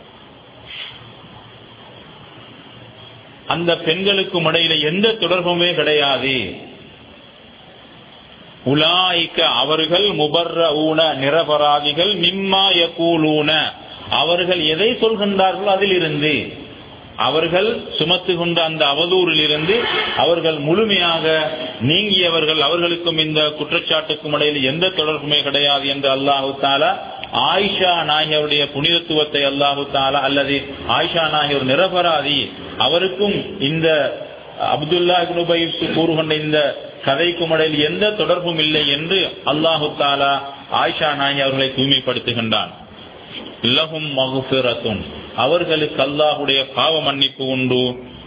அந்த பெண்களுக்கும் இடையில எந்த தொடர்புமே கிடையாது உலாய்க்க அவர்கள் முபர்ரூன நிரபராதிகள் மிம்மா யகூலூன அவர்கள் எதை சொல்கின்றார்களோ அதிலிருந்து அவர்கள் சுமத்துகின்ற அந்த அவதூறில் இருந்து அவர்கள் முழுமையாக நீங்கியவர்கள் அவர்களுக்கும் இந்த குற்றச்சாட்டுக்கும் இடையில் எந்த தொடர்புமே கிடையாது என்று அல்லாஹு தாலா ஆயிஷா நாயகருடைய புனிதத்துவத்தை அல்லாஹு தாலா அல்லது ஆயிஷா நாயகர் நிரபராதி அவருக்கும் இந்த அப்துல்லா இப்னுபை கூறுகின்ற இந்த கதைக்கும் இடையில் எந்த தொடர்பும் இல்லை என்று அல்லாஹு தாலா ஆயிஷா நாயகி அவர்களை தூய்மைப்படுத்துகின்றான் லஹும் மகுபிரத்தும் அவர்களுக்கு அல்லாஹுடைய பாவ மன்னிப்பு உண்டு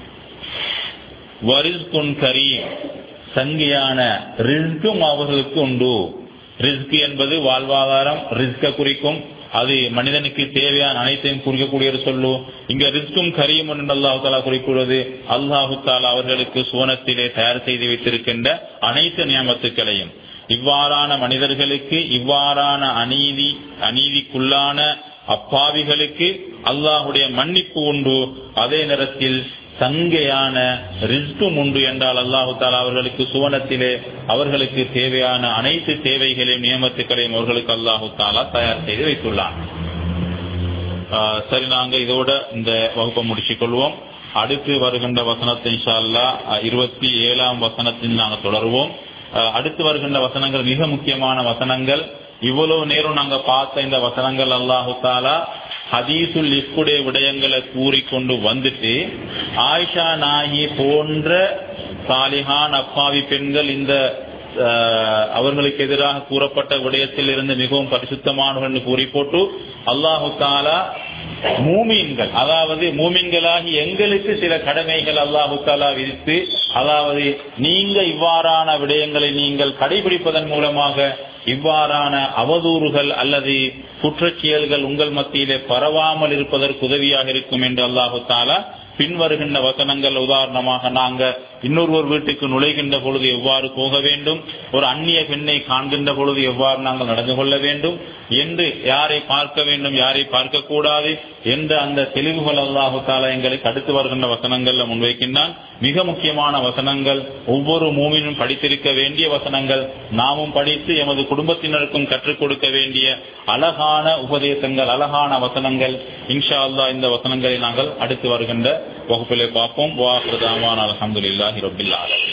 வரிஸ்குன் கரீம் சங்கியான ரிஸ்கும் அவர்களுக்கு உண்டு ரிஸ்க் என்பது வாழ்வாதாரம் ரிஸ்க குறிக்கும் அது மனிதனுக்கு தேவையான அனைத்தையும் குறிக்கக்கூடிய ஒரு சொல்லு இங்க ரிஸ்கும் கரியும் என்று அல்லாஹு தாலா குறிப்பிடுவது அல்லாஹு தாலா அவர்களுக்கு சுவனத்திலே தயார் செய்து வைத்திருக்கின்ற அனைத்து நியமத்துக்களையும் இவ்வாறான மனிதர்களுக்கு இவ்வாறான அநீதி அநீதிக்குள்ளான அப்பாவிகளுக்கு அல்லாஹுடைய மன்னிப்பு உண்டு அதே நேரத்தில் சங்கையான ரிஸ்கும் உண்டு என்றால் அல்லாஹு தாலா அவர்களுக்கு சுவனத்திலே அவர்களுக்கு தேவையான அனைத்து தேவைகளையும் நியமத்துக்களையும் அவர்களுக்கு அல்லாஹு தாலா தயார் செய்து வைத்துள்ளான் ஆஹ் சரி நாங்க இதோட இந்த வகுப்பை முடிச்சுக் கொள்வோம் அடுத்து வருகின்ற வசனத்தை இன்ஷா அல்லாஹ் இருபத்தி ஏழாம் வசனத்தில் நாங்கள் தொடருவோம் ஆஹ் அடுத்து வருகின்ற வசனங்கள் மிக முக்கியமான வசனங்கள் இவ்வளவு நேரம் நாங்க பார்த்த இந்த வசனங்கள் அல்லாஹு தாலா ஹதீசுல் இஃபுடைய விடயங்களை கூறிக்கொண்டு வந்துட்டு ஆயிஷா நாயி போன்ற சாலிஹான் அப்பாவி பெண்கள் இந்த அஹ், அவர்களுக்கு எதிராக கூறப்பட்ட விடயத்தில் இருந்து மிகவும் பரிசுத்தமானவர்கள் என்று கூறி போட்டு அல்லாஹு தாலா மூமீன்கள் அதாவது மூமின்களாகி எங்களுக்கு சில கடமைகள் அல்லாஹு தாலா விதித்து அதாவது நீங்க இவ்வாறான விடயங்களை நீங்கள் கடைபிடிப்பதன் மூலமாக இவ்வாறான அவதூறுகள் அல்லது குற்றச்செயல்கள் உங்கள் மத்தியிலே பரவாமல் இருப்பதற்கு உதவியாக இருக்கும் என்று அல்லாஹு தாலா பின்வருகின்ற வசனங்கள் உதாரணமாக நாங்க இன்னொருவர் வீட்டுக்கு நுழைகின்ற பொழுது எவ்வாறு போக வேண்டும் ஒரு அந்நிய பெண்ணை காண்கின்ற பொழுது எவ்வாறு நாங்கள் நடந்து கொள்ள வேண்டும் என்று யாரை பார்க்க வேண்டும் யாரை பார்க்க கூடாது என்ற அந்த தெளிவுகள் அல்லாஹு தாலா எங்களுக்கு அடுத்து வருகின்ற வசனங்கள்ல முன்வைக்கின்றான் மிக முக்கியமான வசனங்கள் ஒவ்வொரு மூமினும் படித்திருக்க வேண்டிய வசனங்கள் நாமும் படித்து எமது குடும்பத்தினருக்கும் கற்றுக் கொடுக்க வேண்டிய அழகான உபதேசங்கள் அழகான வசனங்கள் இன்ஷா அல்லாஹ் இந்த வசனங்களை நாங்கள் அடுத்து வருகின்ற வகுப்பிலே பார்ப்போம் வாஹ்ரதாவான் அலமதுல்லாஹி ரபில் ஆலமீன்